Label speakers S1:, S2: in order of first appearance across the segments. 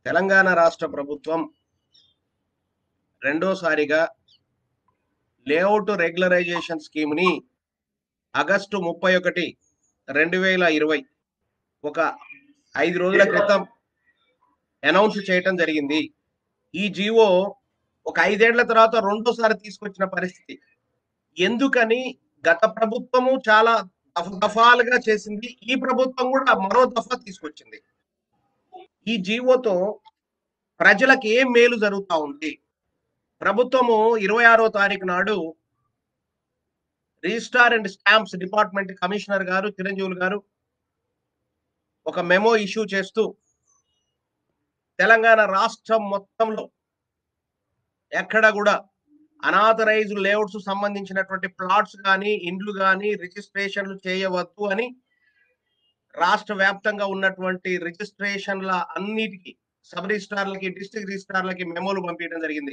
S1: తెలంగాణ రాష్ట్ర ప్రభుత్వం రెండోసారిగా లేఅవుట్ రెగ్యులరైజేషన్ స్కీమ్ని ఆగస్టు ముప్పై ఒకటి రెండు వేల ఇరవై ఒక ఐదు రోజుల క్రితం అనౌన్స్ చేయటం జరిగింది ఈ జీవో ఒక ఐదేళ్ల తర్వాత రెండోసారి తీసుకొచ్చిన పరిస్థితి ఎందుకని గత ప్రభుత్వము చాలా దఫ- దఫాలుగా చేసింది ఈ ప్రభుత్వం కూడా మరో దఫా తీసుకొచ్చింది ఈ జీవోతో ప్రజలకు ఏం మేలు జరుగుతా ఉంది ప్రభుత్వము ఇరవై ఆరో తారీఖు నాడు registrar and stamps department commissioner గారు చిరంజీవులు గారు ఒక మెమో ఇష్యూ చేస్తూ తెలంగాణ రాష్ట్రం మొత్తంలో ఎక్కడ కూడా అనాథరైజ్డ్ లేఅవుట్స్ సంబంధించినటువంటి ప్లాట్స్ కానీ ఇండ్లు కానీ రిజిస్ట్రేషన్లు చేయవద్దు అని రాష్ట్ర వ్యాప్తంగా ఉన్నటువంటి రిజిస్ట్రేషన్ల అన్నిటికీ సబ్ రిజిస్ట్రార్లకి డిస్ట్రిక్ట్ రిజిస్ట్రార్లకి మెమోలు పంపించడం జరిగింది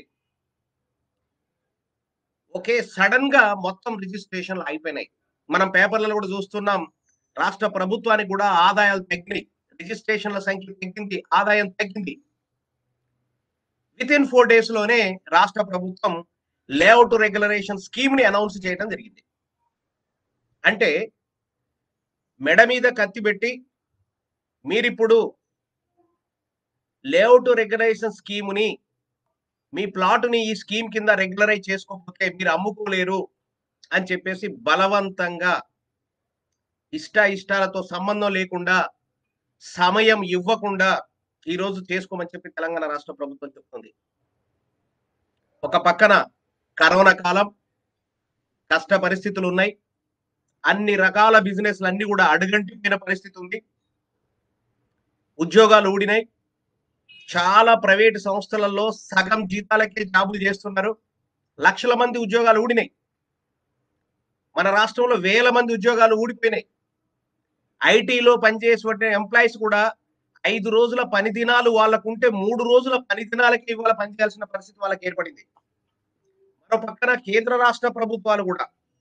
S1: ఒకే సడన్ గా మొత్తం రిజిస్ట్రేషన్లు అయిపోయినాయి మనం పేపర్లలో కూడా చూస్తున్నాం రాష్ట్ర ప్రభుత్వానికి కూడా ఆదాయాలు తగ్గినాయి రిజిస్ట్రేషన్ల సంఖ్య తగ్గింది ఆదాయం తగ్గింది విత్ ఇన్ ఫోర్ డేస్ లోనే రాష్ట్ర ప్రభుత్వం లేఅవుట్ రెగ్యులరేషన్ స్కీమ్ ని అనౌన్స్ చేయడం జరిగింది అంటే మెడ మీద కత్తి పెట్టి మీరిప్పుడు లేఅవుట్ రెగ్యులరేషన్ స్కీముని మీ ప్లాట్ని ఈ స్కీమ్ కింద రెగ్యులరైజ్ చేసుకోకపోతే మీరు అమ్ముకోలేరు అని చెప్పేసి బలవంతంగా ఇష్ట ఇష్టాలతో సంబంధం లేకుండా సమయం ఇవ్వకుండా ఈ రోజు చేసుకోమని చెప్పి తెలంగాణ రాష్ట్ర ప్రభుత్వం చెప్తుంది ఒక పక్కన కరోనా కాలం కష్ట పరిస్థితులు ఉన్నాయి అన్ని రకాల బిజినెస్లు అన్ని కూడా అడుగంటిపోయిన పరిస్థితి ఉంది ఉద్యోగాలు ఊడినాయి చాలా ప్రైవేట్ సంస్థలలో సగం జీతాలకే జాబులు చేస్తున్నారు లక్షల మంది ఉద్యోగాలు ఊడినాయి మన రాష్ట్రంలో వేల మంది ఉద్యోగాలు ఊడిపోయినాయి ఐటీలో పనిచేసేటువంటి ఎంప్లాయీస్ కూడా ఐదు రోజుల పని దినాలు వాళ్ళకుంటే మూడు రోజుల పని దినాలకి ఇవాళ పనిచేయాల్సిన పరిస్థితి వాళ్ళకి ఏర్పడింది మరో పక్కన కేంద్ర రాష్ట్ర ప్రభుత్వాలు కూడా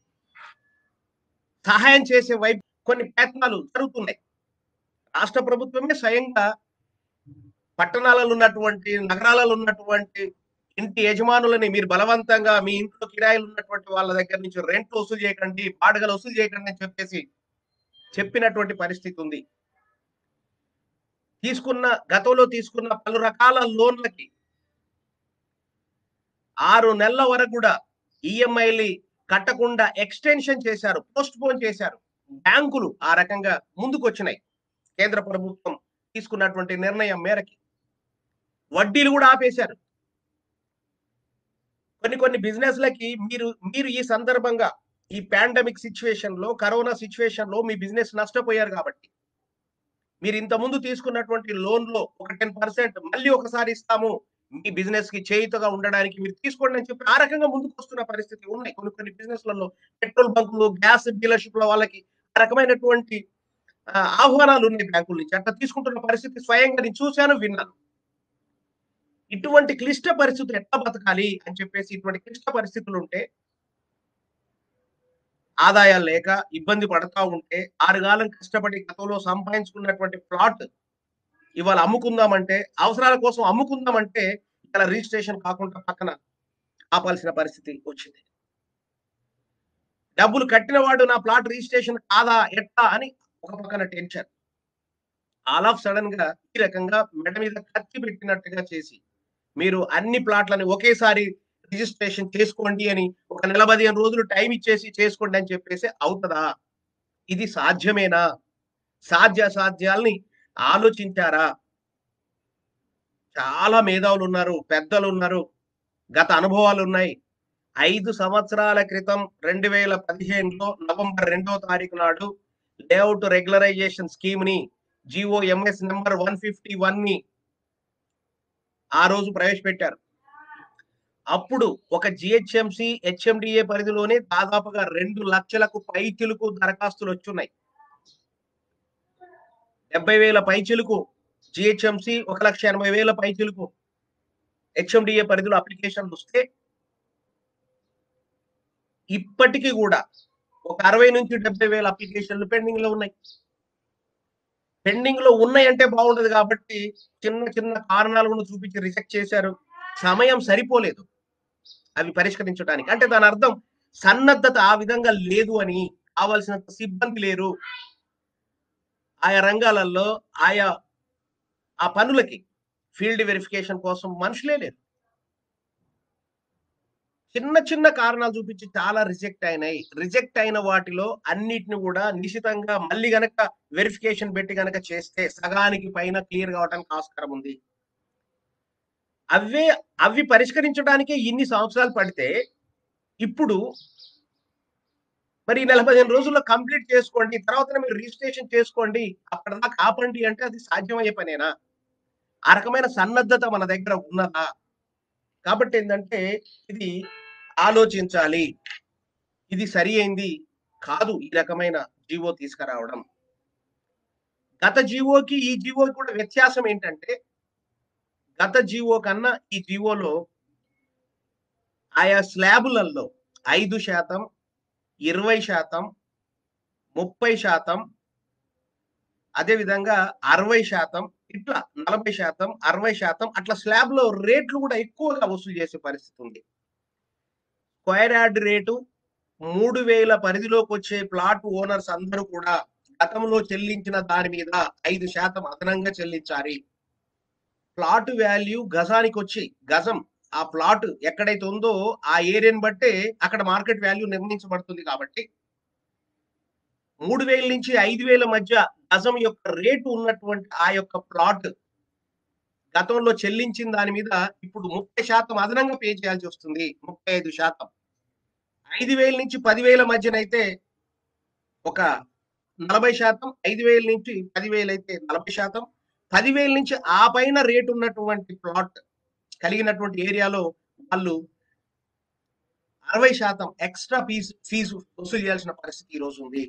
S1: సహాయం చేసే వైపు కొన్ని ప్రయత్నాలు జరుగుతున్నాయి రాష్ట్ర ప్రభుత్వమే స్వయంగా పట్టణాలలో ఉన్నటువంటి నగరాలలో ఉన్నటువంటి ఇంటి యజమానులని మీరు బలవంతంగా మీ ఇంట్లో కిరాయిలు ఉన్నటువంటి వాళ్ళ దగ్గర నుంచి రెంట్ వసూలు చేయకండి బాడుగలు వసూలు చేయకండి అని చెప్పేసి చెప్పినటువంటి పరిస్థితి ఉంది తీసుకున్న గతంలో తీసుకున్న పలు రకాల లోన్లకి ఆరు నెలల వరకు కూడా ఈఎంఐలు కట్టకుండా ఎక్స్టెన్షన్ చేశారు పోస్ట్ పోన్ చేశారు బ్యాంకులు ఆ రకంగా ముందుకు వచ్చినాయి కేంద్ర ప్రభుత్వం తీసుకున్నటువంటి నిర్ణయం మేరకి వడ్డీలు కూడా ఆపేశారు కొన్ని కొన్ని బిజినెస్లకి మీరు మీరు ఈ సందర్భంగా ఈ పాండమిక్ సిచ్యువేషన్ లో కరోనా సిచ్యువేషన్ లో మీ బిజినెస్ నష్టపోయారు కాబట్టి మీరు ఇంత ముందు తీసుకున్నటువంటి లోన్ లో ఒక టెన్ పర్సెంట్ మళ్ళీ ఒకసారి ఇస్తాము మీ బిజినెస్ కి చేయుతగా ఉండడానికి మీరు తీసుకోండి అని చెప్పి ఆ రకంగా ముందుకు వస్తున్న పరిస్థితి ఉన్నాయి కొన్ని కొన్ని బిజినెస్లలో పెట్రోల్ బంకులు గ్యాస్ డీలర్షిప్ల వాళ్ళకి ఆ రకమైనటువంటి ఆ, ఆహ్వానాలు ఉన్నాయి బ్యాంకుల నుంచి అట్లా తీసుకుంటున్న పరిస్థితి స్వయంగా నేను చూశాను విన్నాను ఇటువంటి క్లిష్ట పరిస్థితులు ఎట్లా బతకాలి అని చెప్పేసి ఇటువంటి క్లిష్ట పరిస్థితులు ఉంటే ఆదాయాలు లేక ఇబ్బంది పడతా ఉంటే ఆరుగాలం కష్టపడి గతంలో సంపాదించుకున్నటువంటి ప్లాట్ ఇవాళ అమ్ముకుందామంటే అవసరాల కోసం అమ్ముకుందామంటే ఇలా రిజిస్ట్రేషన్ కాకుండా పక్కన ఆపాల్సిన పరిస్థితి వచ్చింది డబ్బులు కట్టినవాడు నా ప్లాట్ రిజిస్ట్రేషన్ కాదా ఎట్లా అని ఒక పక్కన టెన్షన్ ఆల్ ఆఫ్ సడన్ గా ఈ రకంగా మెడ మీద కత్తి పెట్టినట్టుగా చేసి మీరు అన్ని ప్లాట్లని ఒకేసారి రిజిస్ట్రేషన్ చేసుకోండి అని ఒక నెల పదిహేను రోజులు టైం ఇచ్చేసి చేసుకోండి అని చెప్పేసి అవుతుందా ఇది సాధ్యమేనా సాధ్య సాధ్యాల్ని ఆలోచించారా చాలా మేధావులు ఉన్నారు పెద్దలు ఉన్నారు గత అనుభవాలు ఉన్నాయి ఐదు సంవత్సరాల క్రితం రెండు వేల పదిహేనులో నవంబర్ రెండో తారీఖు నాడు లేఅవుట్ రెగ్యులరైజేషన్ స్కీమ్ ని GOMS number one fifty one ని ఆ రోజు ప్రవేశపెట్టారు అప్పుడు ఒక జిహెచ్ఎంసి హెచ్ఎండిఏ పరిధిలోనే దాదాపుగా రెండు లక్షలకు పైచిలుకు దరఖాస్తులు వచ్చున్నాయి డెబ్బై వేల పైచిలుకు జిహెచ్ఎంసి ఒక లక్ష ఎనభై వేల పైచిలుకు హెచ్ఎండిఏ పరిధిలో అప్లికేషన్లు వస్తే ఇప్పటికీ కూడా ఒక అరవై నుంచి డెబ్బై వేల అప్లికేషన్లు పెండింగ్ లో ఉన్నాయి పెండింగ్ లో ఉన్నాయంటే బాగుండదు కాబట్టి చిన్న చిన్న కారణాలు కూడా చూపించి రిజెక్ట్ చేశారు సమయం సరిపోలేదు అవి పరిష్కరించడానికి అంటే దాని అర్థం సన్నద్ధత ఆ విధంగా లేదు అని కావలసినంత సిబ్బంది లేరు ఆయా రంగాలలో ఆయా ఆ పనులకి ఫీల్డ్ వెరిఫికేషన్ కోసం మనుషులే లేరు చిన్న చిన్న కారణాలు చూపించి చాలా రిజెక్ట్ అయినాయి రిజెక్ట్ అయిన వాటిలో అన్నిటిని కూడా నిశితంగా మళ్ళీ గనక వెరిఫికేషన్ పెట్టి గనక చేస్తే సగానికి పైన క్లియర్ కావడానికి ఆస్కారం ఉంది అవే అవి పరిష్కరించడానికే ఇన్ని సంవత్సరాలు పడితే ఇప్పుడు మరి ఈ నలభై ఐదు రోజుల్లో కంప్లీట్ చేసుకోండి తర్వాత మీరు రిజిస్ట్రేషన్ చేసుకోండి అక్కడ దాకా ఆపండి అంటే అది సాధ్యమయ్యే పనేనా ఆ రకమైన సన్నద్ధత మన దగ్గర ఉన్నదా కాబట్టి ఏంటంటే ఇది ఆలోచించాలి ఇది సరి అయింది కాదు ఈ రకమైన జీవో తీసుకురావడం గత జీవోకి ఈ జీవోకి కూడా వ్యత్యాసం ఏంటంటే గత జీవో కన్నా ఈ జీవోలో ఆయా స్లాబులలో ఐదు శాతం ఇరవై శాతం ముప్పై శాతం అదేవిధంగా అరవై శాతం ఇట్లా నలభై శాతం అరవై శాతం అట్లా స్లాబ్ లో రేట్లు కూడా ఎక్కువగా వసూలు చేసే పరిస్థితి ఉంది స్క్వేర్ యార్డ్ రేటు మూడు వేల పరిధిలోకి వచ్చే ప్లాట్ ఓనర్స్ అందరూ కూడా గతంలో చెల్లించిన దాని మీద ఐదు శాతం అదనంగా చెల్లించాలి ప్లాట్ వాల్యూ గజానికి వచ్చి గజం ఆ ప్లాట్ ఎక్కడైతే ఉందో ఆ ఏరియాని బట్టే అక్కడ మార్కెట్ వాల్యూ నిర్ణయించబడుతుంది కాబట్టి మూడు వేల నుంచి ఐదు వేల మధ్య గజం యొక్క రేటు ఉన్నటువంటి ఆ యొక్క ప్లాట్ గతంలో చెల్లించిన దాని మీద ఇప్పుడు ముప్పై శాతం అదనంగా పే చేయాల్సి వస్తుంది ముప్పై ఐదు శాతం ఐదు వేల నుంచి పదివేల మధ్యనైతే ఒక నలభై శాతం ఐదు వేల నుంచి పదివేలు అయితే నలభై శాతం పదివేల నుంచి ఆ పైన రేటు ఉన్నటువంటి ప్లాట్ కలిగినటువంటి ఏరియాలో వాళ్ళు అరవై శాతం ఎక్స్ట్రా ఫీజు ఫీజు వసూలు చేయాల్సిన పరిస్థితి ఈ రోజు ఉంది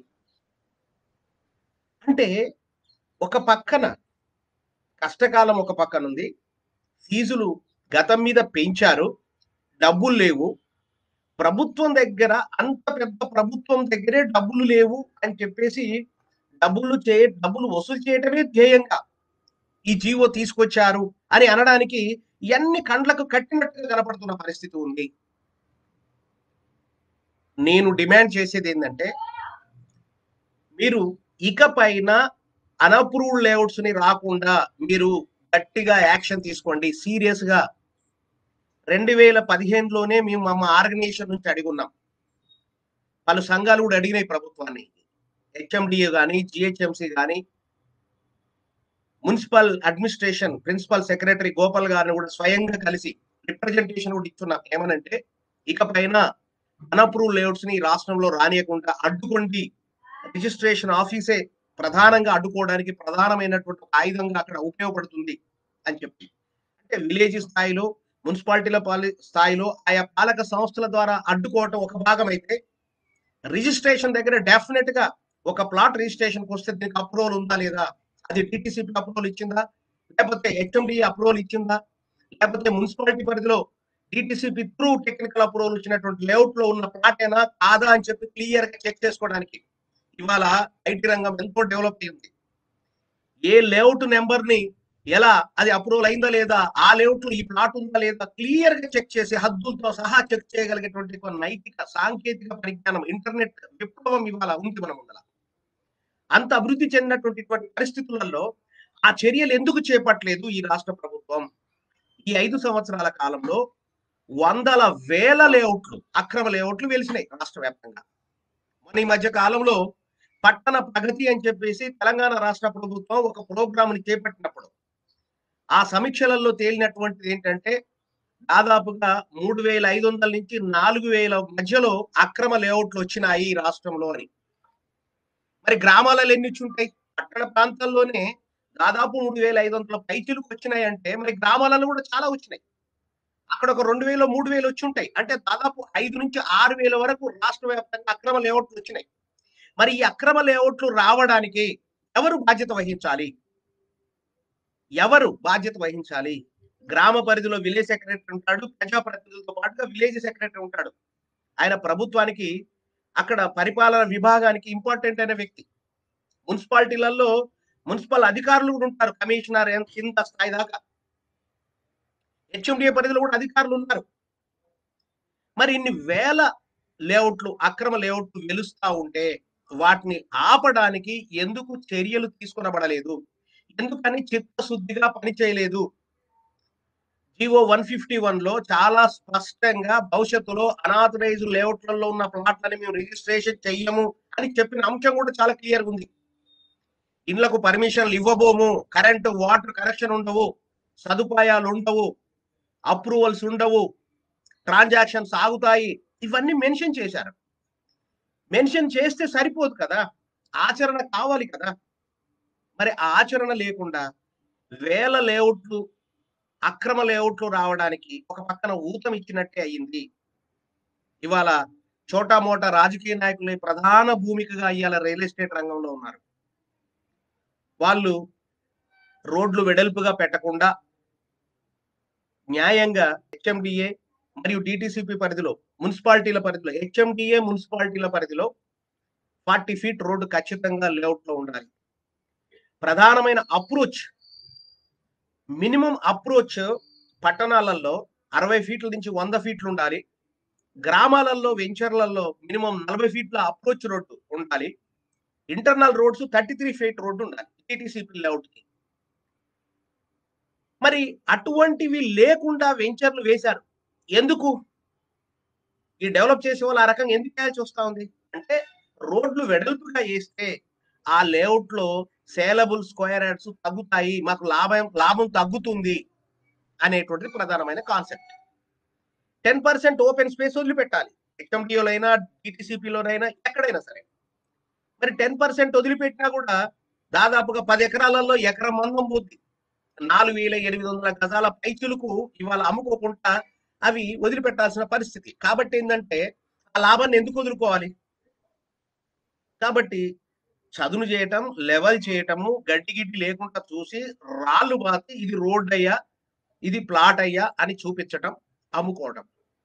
S1: అంటే ఒక పక్కన కష్టకాలం ఒక పక్కన ఉంది ఫీజులు గతం మీద పెంచారు డబ్బులు లేవు ప్రభుత్వం దగ్గర అంత పెద్ద ప్రభుత్వం దగ్గరే డబ్బులు లేవు అని చెప్పేసి డబ్బులు చే డబ్బులు వసూలు చేయటమే ధ్యేయంగా ఈ జీవో తీసుకొచ్చారు అని అనడానికి ఎన్ని కండ్లకు కట్టినట్టుగా కనపడుతున్న పరిస్థితి ఉంది నేను డిమాండ్ చేసేది ఏంటంటే మీరు ఇకపైన అనప్రూవ్డ్ లేఅవుట్స్ ని రాకుండా మీరు గట్టిగా యాక్షన్ తీసుకోండి సీరియస్ గా రెండు వేల పదిహేనులోనే మేము మా ఆర్గనైజేషన్ నుంచి అడిగి ఉన్నాం పలు సంఘాలు కూడా అడిగినాయి ప్రభుత్వాన్ని హెచ్ఎండిఏ కానీ జిహెచ్ఎంసి కానీ municipal administration principal secretary Gopal గారిని కూడా స్వయంగా కలిసి రిప్రజెంటేషన్ కూడా ఇస్తున్నాం ఏమనంటే ఇకపైన అనప్రూవ్ లేఅవుట్స్ ని ఈ రాష్ట్రంలో రానియకుండా అడ్డుకోండి రిజిస్ట్రేషన్ ఆఫీసే ప్రధానంగా అడ్డుకోవడానికి ప్రధానమైనటువంటి ఒక ఆయుధంగా అక్కడ ఉపయోగపడుతుంది అని చెప్పి అంటే విలేజ్ స్థాయిలో మున్సిపాలిటీల పాలి స్థాయిలో ఆయా పాలక సంస్థల ద్వారా అడ్డుకోవటం ఒక భాగం అయితే రిజిస్ట్రేషన్ దగ్గర డెఫినెట్ గా ఒక ప్లాట్ రిజిస్ట్రేషన్ వస్తే దీనికి అప్రూవల్ ఉందా లేదా అది టీటీసీపీ అప్రూవల్ ఇచ్చిందా లేకపోతే హెచ్ఎండి అప్రూవల్ ఇచ్చిందా లేకపోతే మున్సిపాలిటీ పరిధిలో డిటిసిపి త్రూ టెక్నికల్ అప్రూవల్ ఇచ్చినటువంటి లేఅవుట్ లో ఉన్న ప్లాట్ అయినా కాదా అని చెప్పి క్లియర్ గా చెక్ చేసుకోవడానికి ఇవాళ ఐటీ రంగం ఎంతో డెవలప్ అయింది ఏ లేఅవుట్ నెంబర్ ని ఎలా అది అప్రూవల్ అయిందా లేదా ఆ లేఅవుట్ లో ఈ ప్లాట్ ఉందా లేదా క్లియర్ గా చెక్ చేసి హద్దులతో సహా చెక్ చేయగలిగేటువంటి ఒక నైతిక సాంకేతిక పరిజ్ఞానం ఇంటర్నెట్ విప్లవం ఇవాళ ఉంది మన ముందర అంత అభివృద్ధి చెందినటువంటి ఇటువంటి పరిస్థితులలో ఆ చర్యలు ఎందుకు చేపట్టలేదు ఈ రాష్ట్ర ప్రభుత్వం ఈ ఐదు సంవత్సరాల కాలంలో వందల వేల లేఅవుట్లు అక్రమ లేఅవుట్లు వెలిసినాయి రాష్ట్ర వ్యాప్తంగా మన ఈ మధ్య కాలంలో పట్టణ ప్రగతి అని చెప్పేసి తెలంగాణ రాష్ట్ర ప్రభుత్వం ఒక ప్రోగ్రామ్ ని చేపట్టినప్పుడు ఆ సమీక్షలలో తేలినటువంటిది ఏంటంటే దాదాపుగా మూడు వేల ఐదు వందల నుంచి నాలుగు వేల మధ్యలో అక్రమ లేఅవుట్లు వచ్చినాయి ఈ రాష్ట్రంలో అని మరి గ్రామాలలో ఎన్ని ఉంటాయి పట్టణ ప్రాంతాల్లోనే దాదాపు మూడు వేల ఐదు వందల పైచీలకు వచ్చినాయి అంటే మరి గ్రామాలలో కూడా చాలా వచ్చినాయి అక్కడ ఒక రెండు వేలు మూడు వేలు వచ్చి ఉంటాయి అంటే దాదాపు ఐదు నుంచి ఆరు వేల వరకు రాష్ట్ర వ్యాప్తంగా అక్రమ లేఅవుట్లు వచ్చినాయి మరి ఈ అక్రమ లేఅవుట్లు రావడానికి ఎవరు బాధ్యత వహించాలి ఎవరు బాధ్యత వహించాలి గ్రామ పరిధిలో విలేజ్ సెక్రటరీ ఉంటాడు ప్రజాప్రతినిధులతో పాటుగా విలేజ్ సెక్రటరీ ఉంటాడు ఆయన ప్రభుత్వానికి అక్కడ పరిపాలన విభాగానికి ఇంపార్టెంట్ అయిన వ్యక్తి మున్సిపాలిటీలలో మున్సిపల్ అధికారులు కూడా ఉంటారు కమిషనర్ ఎంత- కింద స్థాయి దాకా హెచ్ఎండిఏ పరిధిలో కూడా అధికారులు ఉన్నారు మరి ఇన్ని వేల లేఅవుట్లు అక్రమ లేఅవుట్లు వెలుస్తా ఉంటే వాటిని ఆపడానికి ఎందుకు చర్యలు తీసుకునబడలేదు ఎందుకని చిత్తశుద్ధిగా పనిచేయలేదు జివో వన్ ఫిఫ్టీ వన్ లో చాలా స్పష్టంగా భవిష్యత్తులో అనాథరైజ్ లేఅవుట్లలో ఉన్న ప్లాట్లని మేము రిజిస్ట్రేషన్ చెయ్యము అని చెప్పిన అంశం కూడా చాలా క్లియర్ ఉంది ఇళ్లకు పర్మిషన్లు ఇవ్వబోము కరెంటు వాటర్ కనెక్షన్ ఉండవు సదుపాయాలు ఉండవు అప్రూవల్స్ ఉండవు ట్రాన్సాక్షన్స్ ఆగుతాయి ఇవన్నీ మెన్షన్ చేశారు మెన్షన్ చేస్తే సరిపోదు కదా ఆచరణ కావాలి కదా మరి ఆ ఆచరణ లేకుండా వేల లేఅవుట్లు అక్రమ లేఅవుట్లు రావడానికి ఒక పక్కన ఊతం ఇచ్చినట్టే అయ్యింది ఇవాళ చోటా మోటా రాజకీయ నాయకులు ప్రధాన భూమికగా ఇవాళ రియల్ ఎస్టేట్ రంగంలో ఉన్నారు వాళ్ళు రోడ్లు వెడల్పుగా పెట్టకుండా న్యాయంగా హెచ్ఎండిఏ మరియు డిటిసిపి పరిధిలో మున్సిపాలిటీల పరిధిలో హెచ్ఎండిఏ మున్సిపాలిటీల పరిధిలో ఫార్టీ ఫీట్ రోడ్డు ఖచ్చితంగా లేఅవుట్ లో ఉండాలి ప్రధానమైన అప్రోచ్ మినిమం అప్రోచ్ పట్టణాలలో అరవై ఫీట్ల నుంచి వంద ఫీట్లు ఉండాలి గ్రామాలలో వెంచర్లలో మినిమం నలభై ఫీట్ల అప్రోచ్ రోడ్డు ఉండాలి internal roads thirty three feet road ఉండాలి టీటీసీపీ లేఅవుట్ కి మరి అటువంటివి లేకుండా వెంచర్లు వేశారు ఎందుకు ఈ డెవలప్ చేసే వాళ్ళు ఆ రకంగా ఎందుకు చేయాల్సి వస్తా ఉంది అంటే రోడ్లు వెడల్పుగా వేస్తే ఆ లేఅవుట్ లో సేలబుల్ స్క్వేర్ యార్డ్స్ తగ్గుతాయి మాకు లాభం లాభం తగ్గుతుంది అనేటువంటిది ప్రధానమైన concept ten percent open space వదిలిపెట్టాలి హెచ్ఎండిఓలైనా డిటిసిపిలోనైనా ఎక్కడైనా సరే మరి టెన్ పర్సెంట్ వదిలిపెట్టినా కూడా దాదాపుగా పది ఎకరాలలో ఎకరం మందం పోద్ది నాలుగు వేల ఎనిమిది వందల గజాల పైచులకు ఇవాళ అమ్ముకోకుండా అవి వదిలిపెట్టాల్సిన పరిస్థితి కాబట్టి ఏంటంటే ఆ లాభాన్ని ఎందుకు వదులుకోవాలి కాబట్టి చదును చేయటం లెవెల్ చేయటము గడ్డి గిడ్డి లేకుండా చూసి రాళ్ళు బాతి ఇది రోడ్ అయ్యా ఇది ప్లాట్ అయ్యా అని చూపించటం అమ్ముకోవడం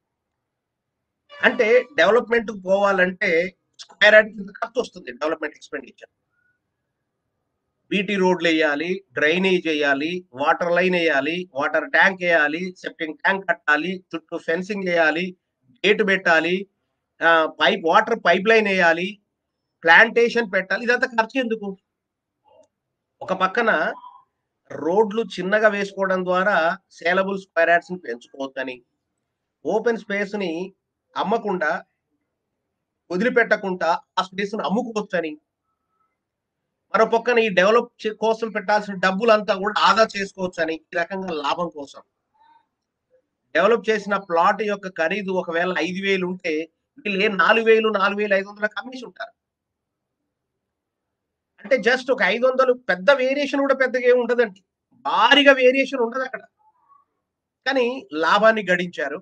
S1: అంటే డెవలప్మెంట్ పోవాలంటే స్క్వేర్ యార్డ్ కింద ఖర్చు వస్తుంది డెవలప్మెంట్ ఎక్స్పెండిచర్ బీటీ రోడ్లు వేయాలి డ్రైనేజ్ వేయాలి వాటర్ లైన్ వేయాలి వాటర్ ట్యాంక్ వేయాలి సెప్టింగ్ ట్యాంక్ కట్టాలి చుట్టూ ఫెన్సింగ్ వేయాలి గేట్ పెట్టాలి పైప్ వాటర్ పైప్ లైన్ వేయాలి ప్లాంటేషన్ పెట్టాలి ఇదంతా ఖర్చు ఎందుకు ఒక పక్కన రోడ్లు చిన్నగా వేసుకోవడం ద్వారా సేలబుల్ స్క్వేర్ యార్డ్స్ ని పెంచుకోవచ్చని ఓపెన్ స్పేస్ ని అమ్మకుండా వదిలిపెట్టకుండా ఆ స్పేస్ ను అమ్ముకోవచ్చని మరో పక్కన ఈ డెవలప్ చే- కోసం పెట్టాల్సిన డబ్బులంతా కూడా ఆదా చేసుకోవచ్చని ఈ రకంగా లాభం కోసం డెవలప్ చేసిన ప్లాట్ యొక్క ఖరీదు ఒకవేళ ఐదు వేలు ఉంటే వీళ్ళు ఏ నాలుగు వేలు నాలుగు వేలు ఐదు వందలకు అమ్మేసి ఉంటారు అంటే జస్ట్ ఒక ఐదు వందలు పెద్ద వేరియేషన్ కూడా పెద్దగా ఏమి ఉండదండి భారీగా వేరియేషన్ ఉండదు అక్కడ కానీ లాభాన్ని గడించారు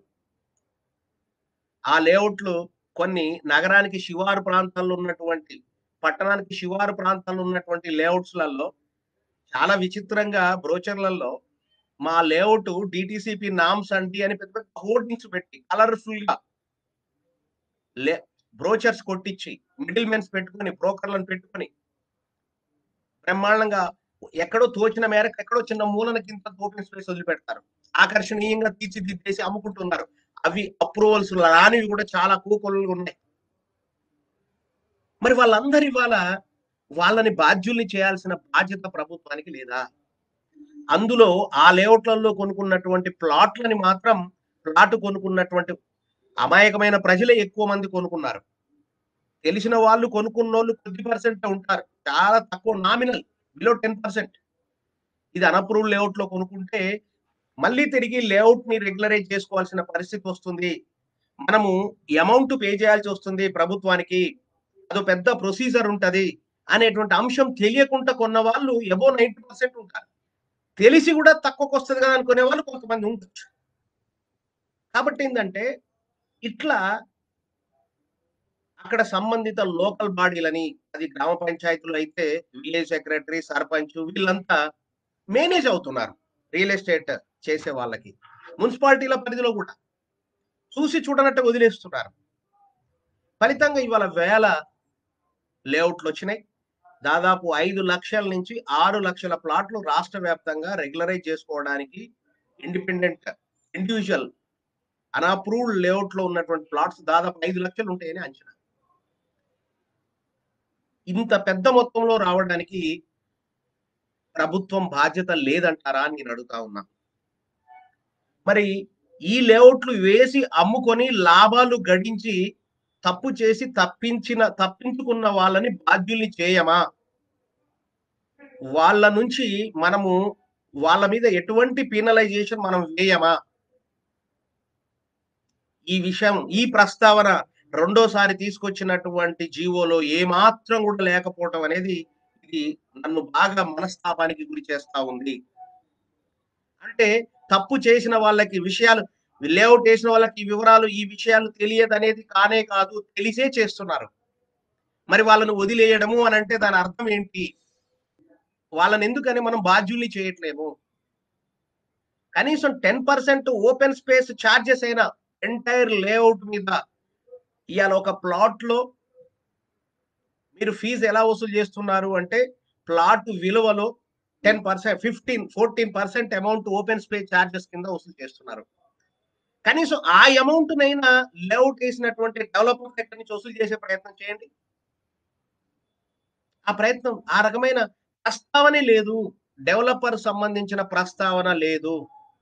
S1: ఆ లేఅవుట్లు కొన్ని నగరానికి శివారు ప్రాంతాల్లో ఉన్నటువంటి పట్టణానికి శివారు ప్రాంతాల్లో ఉన్నటువంటి లేఅవుట్స్లలో చాలా విచిత్రంగా బ్రోచర్లలో మా లేఅవుట్ డిటిసిపి నామ్స్ అండి అని పెద్ద పెద్ద హోర్డింగ్స్ పెట్టి కలర్ఫుల్ గా లే బ్రోచర్స్ కొట్టించి మిడిల్ మెన్స్ పెట్టుకొని బ్రోకర్లను పెట్టుకొని బ్రహ్మాండంగా ఎక్కడో తోచిన మేరకు ఎక్కడో చిన్న మూలన కింద ఓపెన్ స్పేస్ వదిలిపెడతారు ఆకర్షణీయంగా తీర్చిదిద్దేసి అమ్ముకుంటున్నారు అవి అప్రూవల్స్ రానివి కూడా చాలా కూకొలు ఉన్నాయి మరి వాళ్ళందరి ఇవాళ వాళ్ళని బాధ్యుల్ని చేయాల్సిన బాధ్యత ప్రభుత్వానికి లేదా అందులో ఆ లేఅవుట్లలో కొనుక్కున్నటువంటి ప్లాట్లని మాత్రం ప్లాట్ కొనుక్కున్నటువంటి అమాయకమైన ప్రజలే ఎక్కువ మంది కొనుక్కున్నారు తెలిసిన వాళ్ళు కొనుక్కున్న వాళ్ళు కొద్ది పర్సెంట్ ఉంటారు చాలా తక్కువ నామినల్ బిలో టెన్ పర్సెంట్ ఇది అనప్రూవ్ లేఅవుట్ లో కొనుక్కుంటే మళ్ళీ తిరిగి లేఅవుట్ ని రెగ్యులరైజ్ చేసుకోవాల్సిన పరిస్థితి వస్తుంది మనము అమౌంట్ పే చేయాల్సి వస్తుంది ప్రభుత్వానికి అదో పెద్ద ప్రొసీజర్ ఉంటది అనేటువంటి అంశం తెలియకుండా కొన్న వాళ్ళు ఎబో నైన్టీ పర్సెంట్ ఉంటారు తెలిసి కూడా తక్కువకు వస్తుంది కదా అనుకునే వాళ్ళు కొంతమంది ఉండొచ్చు కాబట్టి ఏంటంటే ఇట్లా అక్కడ సంబంధిత లోకల్ బాడీలని అది గ్రామ పంచాయతీలు అయితే విలేజ్ సెక్రటరీ సర్పంచ్ వీళ్ళంతా మేనేజ్ అవుతున్నారు రియల్ ఎస్టేట్ చేసే వాళ్ళకి మున్సిపాలిటీల పరిధిలో కూడా చూసి చూడనట్టు వదిలేస్తున్నారు ఫలితంగా ఇవాళ వేల లేఅవుట్లు వచ్చినాయి దాదాపు ఐదు లక్షల నుంచి ఆరు లక్షల ప్లాట్లు రాష్ట్ర వ్యాప్తంగా రెగ్యులరైజ్ చేసుకోవడానికి ఇండిపెండెంట్ ఇండివిజువల్ అన్అప్రూవ్డ్ లేఅవుట్ లో ఉన్నటువంటి ప్లాట్స్ దాదాపు ఐదు లక్షలు ఉంటాయని అంచనా ఇంత పెద్ద మొత్తంలో రావడానికి ప్రభుత్వం బాధ్యత లేదంటారా అని నేను అడుగుతా ఉన్నా మరి ఈ లేఅవుట్లు వేసి అమ్ముకొని లాభాలు గడించి తప్పు చేసి తప్పించిన తప్పించుకున్న వాళ్ళని బాధ్యుల్ని చేయమా వాళ్ళ నుంచి మనము వాళ్ళ మీద ఎటువంటి పీనలైజేషన్ మనం వేయమా ఈ విషయం ఈ ప్రస్తావన రెండోసారి తీసుకొచ్చినటువంటి జీవోలో ఏమాత్రం కూడా లేకపోవటం అనేది ఇది నన్ను బాగా మనస్తాపానికి గురి చేస్తా ఉంది అంటే తప్పు చేసిన వాళ్ళకి విషయాలు లేఅవుట్ వేసిన వాళ్ళకి ఈ వివరాలు ఈ విషయాలు తెలియదు అనేది కానే కాదు తెలిసే చేస్తున్నారు మరి వాళ్ళను వదిలేయడము అని అంటే దాని అర్థం ఏంటి వాళ్ళని ఎందుకని మనం బాధ్యుల్ని చేయట్లేము కనీసం ten percent open space charges అయినా ఎంటైర్ లేఅవుట్ మీద ఇవాళ ఒక ప్లాట్ లో మీరు ఫీజు ఎలా వసూలు చేస్తున్నారు అంటే ప్లాట్ విలువలో ten percent fifteen fourteen percent amount open space charges కింద వసూలు చేస్తున్నారు కనీసం ఆ అమౌంట్ నైనా లేఅవుట్ వేసినటువంటి డెవలపర్ దగ్గర నుంచి వసూలు చేసే ప్రయత్నం చేయండి ఆ ప్రయత్నం ఆ రకమైన ప్రస్తావనే లేదు డెవలపర్ సంబంధించిన ప్రస్తావన లేదు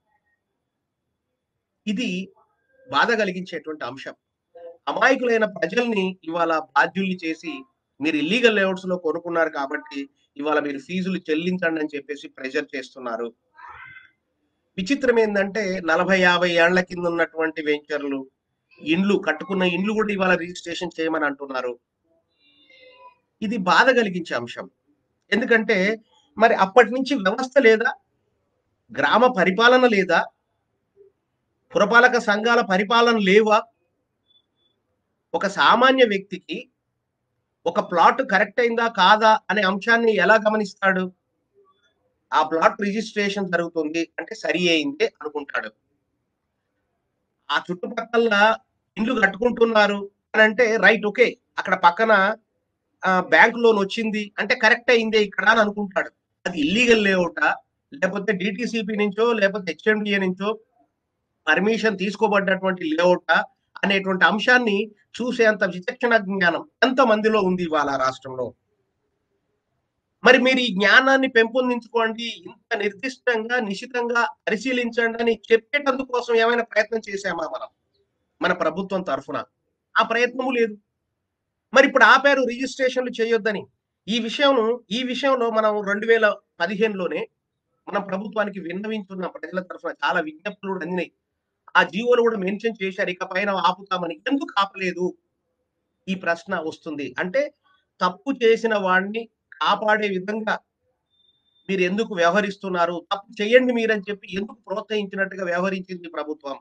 S1: ఇది బాధ కలిగించేటువంటి అంశం అమాయకులైన ప్రజల్ని ఇవాళ బాధ్యుల్ని చేసి మీరు ఇల్లీగల్ లేఅవుట్స్ లో కొనుక్కున్నారు కాబట్టి ఇవాళ మీరు ఫీజులు చెల్లించండి అని చెప్పేసి ప్రెషర్ చేస్తున్నారు విచిత్రం ఏంటంటే నలభై యాభై ఏళ్ల కింద ఉన్నటువంటి వెంచర్లు ఇండ్లు కట్టుకున్న ఇండ్లు కూడా ఇవాళ రిజిస్ట్రేషన్ చేయమని అంటున్నారు ఇది బాధ కలిగించే అంశం ఎందుకంటే మరి అప్పటి నుంచి వ్యవస్థ లేదా గ్రామ పరిపాలన లేదా పురపాలక సంఘాల పరిపాలన లేవా ఒక సామాన్య వ్యక్తికి ఒక ప్లాట్ కరెక్ట్ అయిందా కాదా అనే అంశాన్ని ఎలా గమనిస్తాడు ఆ ప్లాట్ రిజిస్ట్రేషన్ జరుగుతుంది అంటే సరి అయింది అనుకుంటాడు ఆ చుట్టుపక్కల ఇండ్లు కట్టుకుంటున్నారు అని అంటే రైట్ ఓకే అక్కడ పక్కన బ్యాంక్ లోన్ వచ్చింది అంటే కరెక్ట్ అయిందే ఇక్కడ అని అనుకుంటాడు అది ఇల్లీగల్ లేవుట లేకపోతే డిటిసిపి నుంచో లేకపోతే హెచ్ఎండిఏ నుంచో పర్మిషన్ తీసుకోబడ్డటువంటి లేఅవుట అనేటువంటి అంశాన్ని చూసేంత విచక్షణ జ్ఞానం ఎంత మందిలో ఉంది ఇవాళ రాష్ట్రంలో మరి మీరు ఈ జ్ఞానాన్ని పెంపొందించుకోండి ఇంత నిర్దిష్టంగా నిశితంగా పరిశీలించండి అని చెప్పేటందుకు కోసం ఏమైనా ప్రయత్నం చేశామా మనం మన ప్రభుత్వం తరఫున ఆ ప్రయత్నము లేదు మరి ఇప్పుడు ఆపారు రిజిస్ట్రేషన్లు చేయొద్దని ఈ విషయం ఈ విషయంలో మనం రెండు వేల పదిహేనులోనే మనం ప్రభుత్వానికి విన్నవించున్న ప్రజల తరఫున చాలా విజ్ఞప్తులు కూడా అందినాయి ఆ జీవోలు కూడా మెన్షన్ చేశారు ఇక పైన ఆపుతామని ఎందుకు ఆపలేదు ఈ ప్రశ్న వస్తుంది అంటే తప్పు చేసిన వాడిని కాపాడే విధంగా మీరు ఎందుకు వ్యవహరిస్తున్నారు తప్పు చేయండి మీరని చెప్పి ఎందుకు ప్రోత్సహించినట్టుగా వ్యవహరించింది ప్రభుత్వం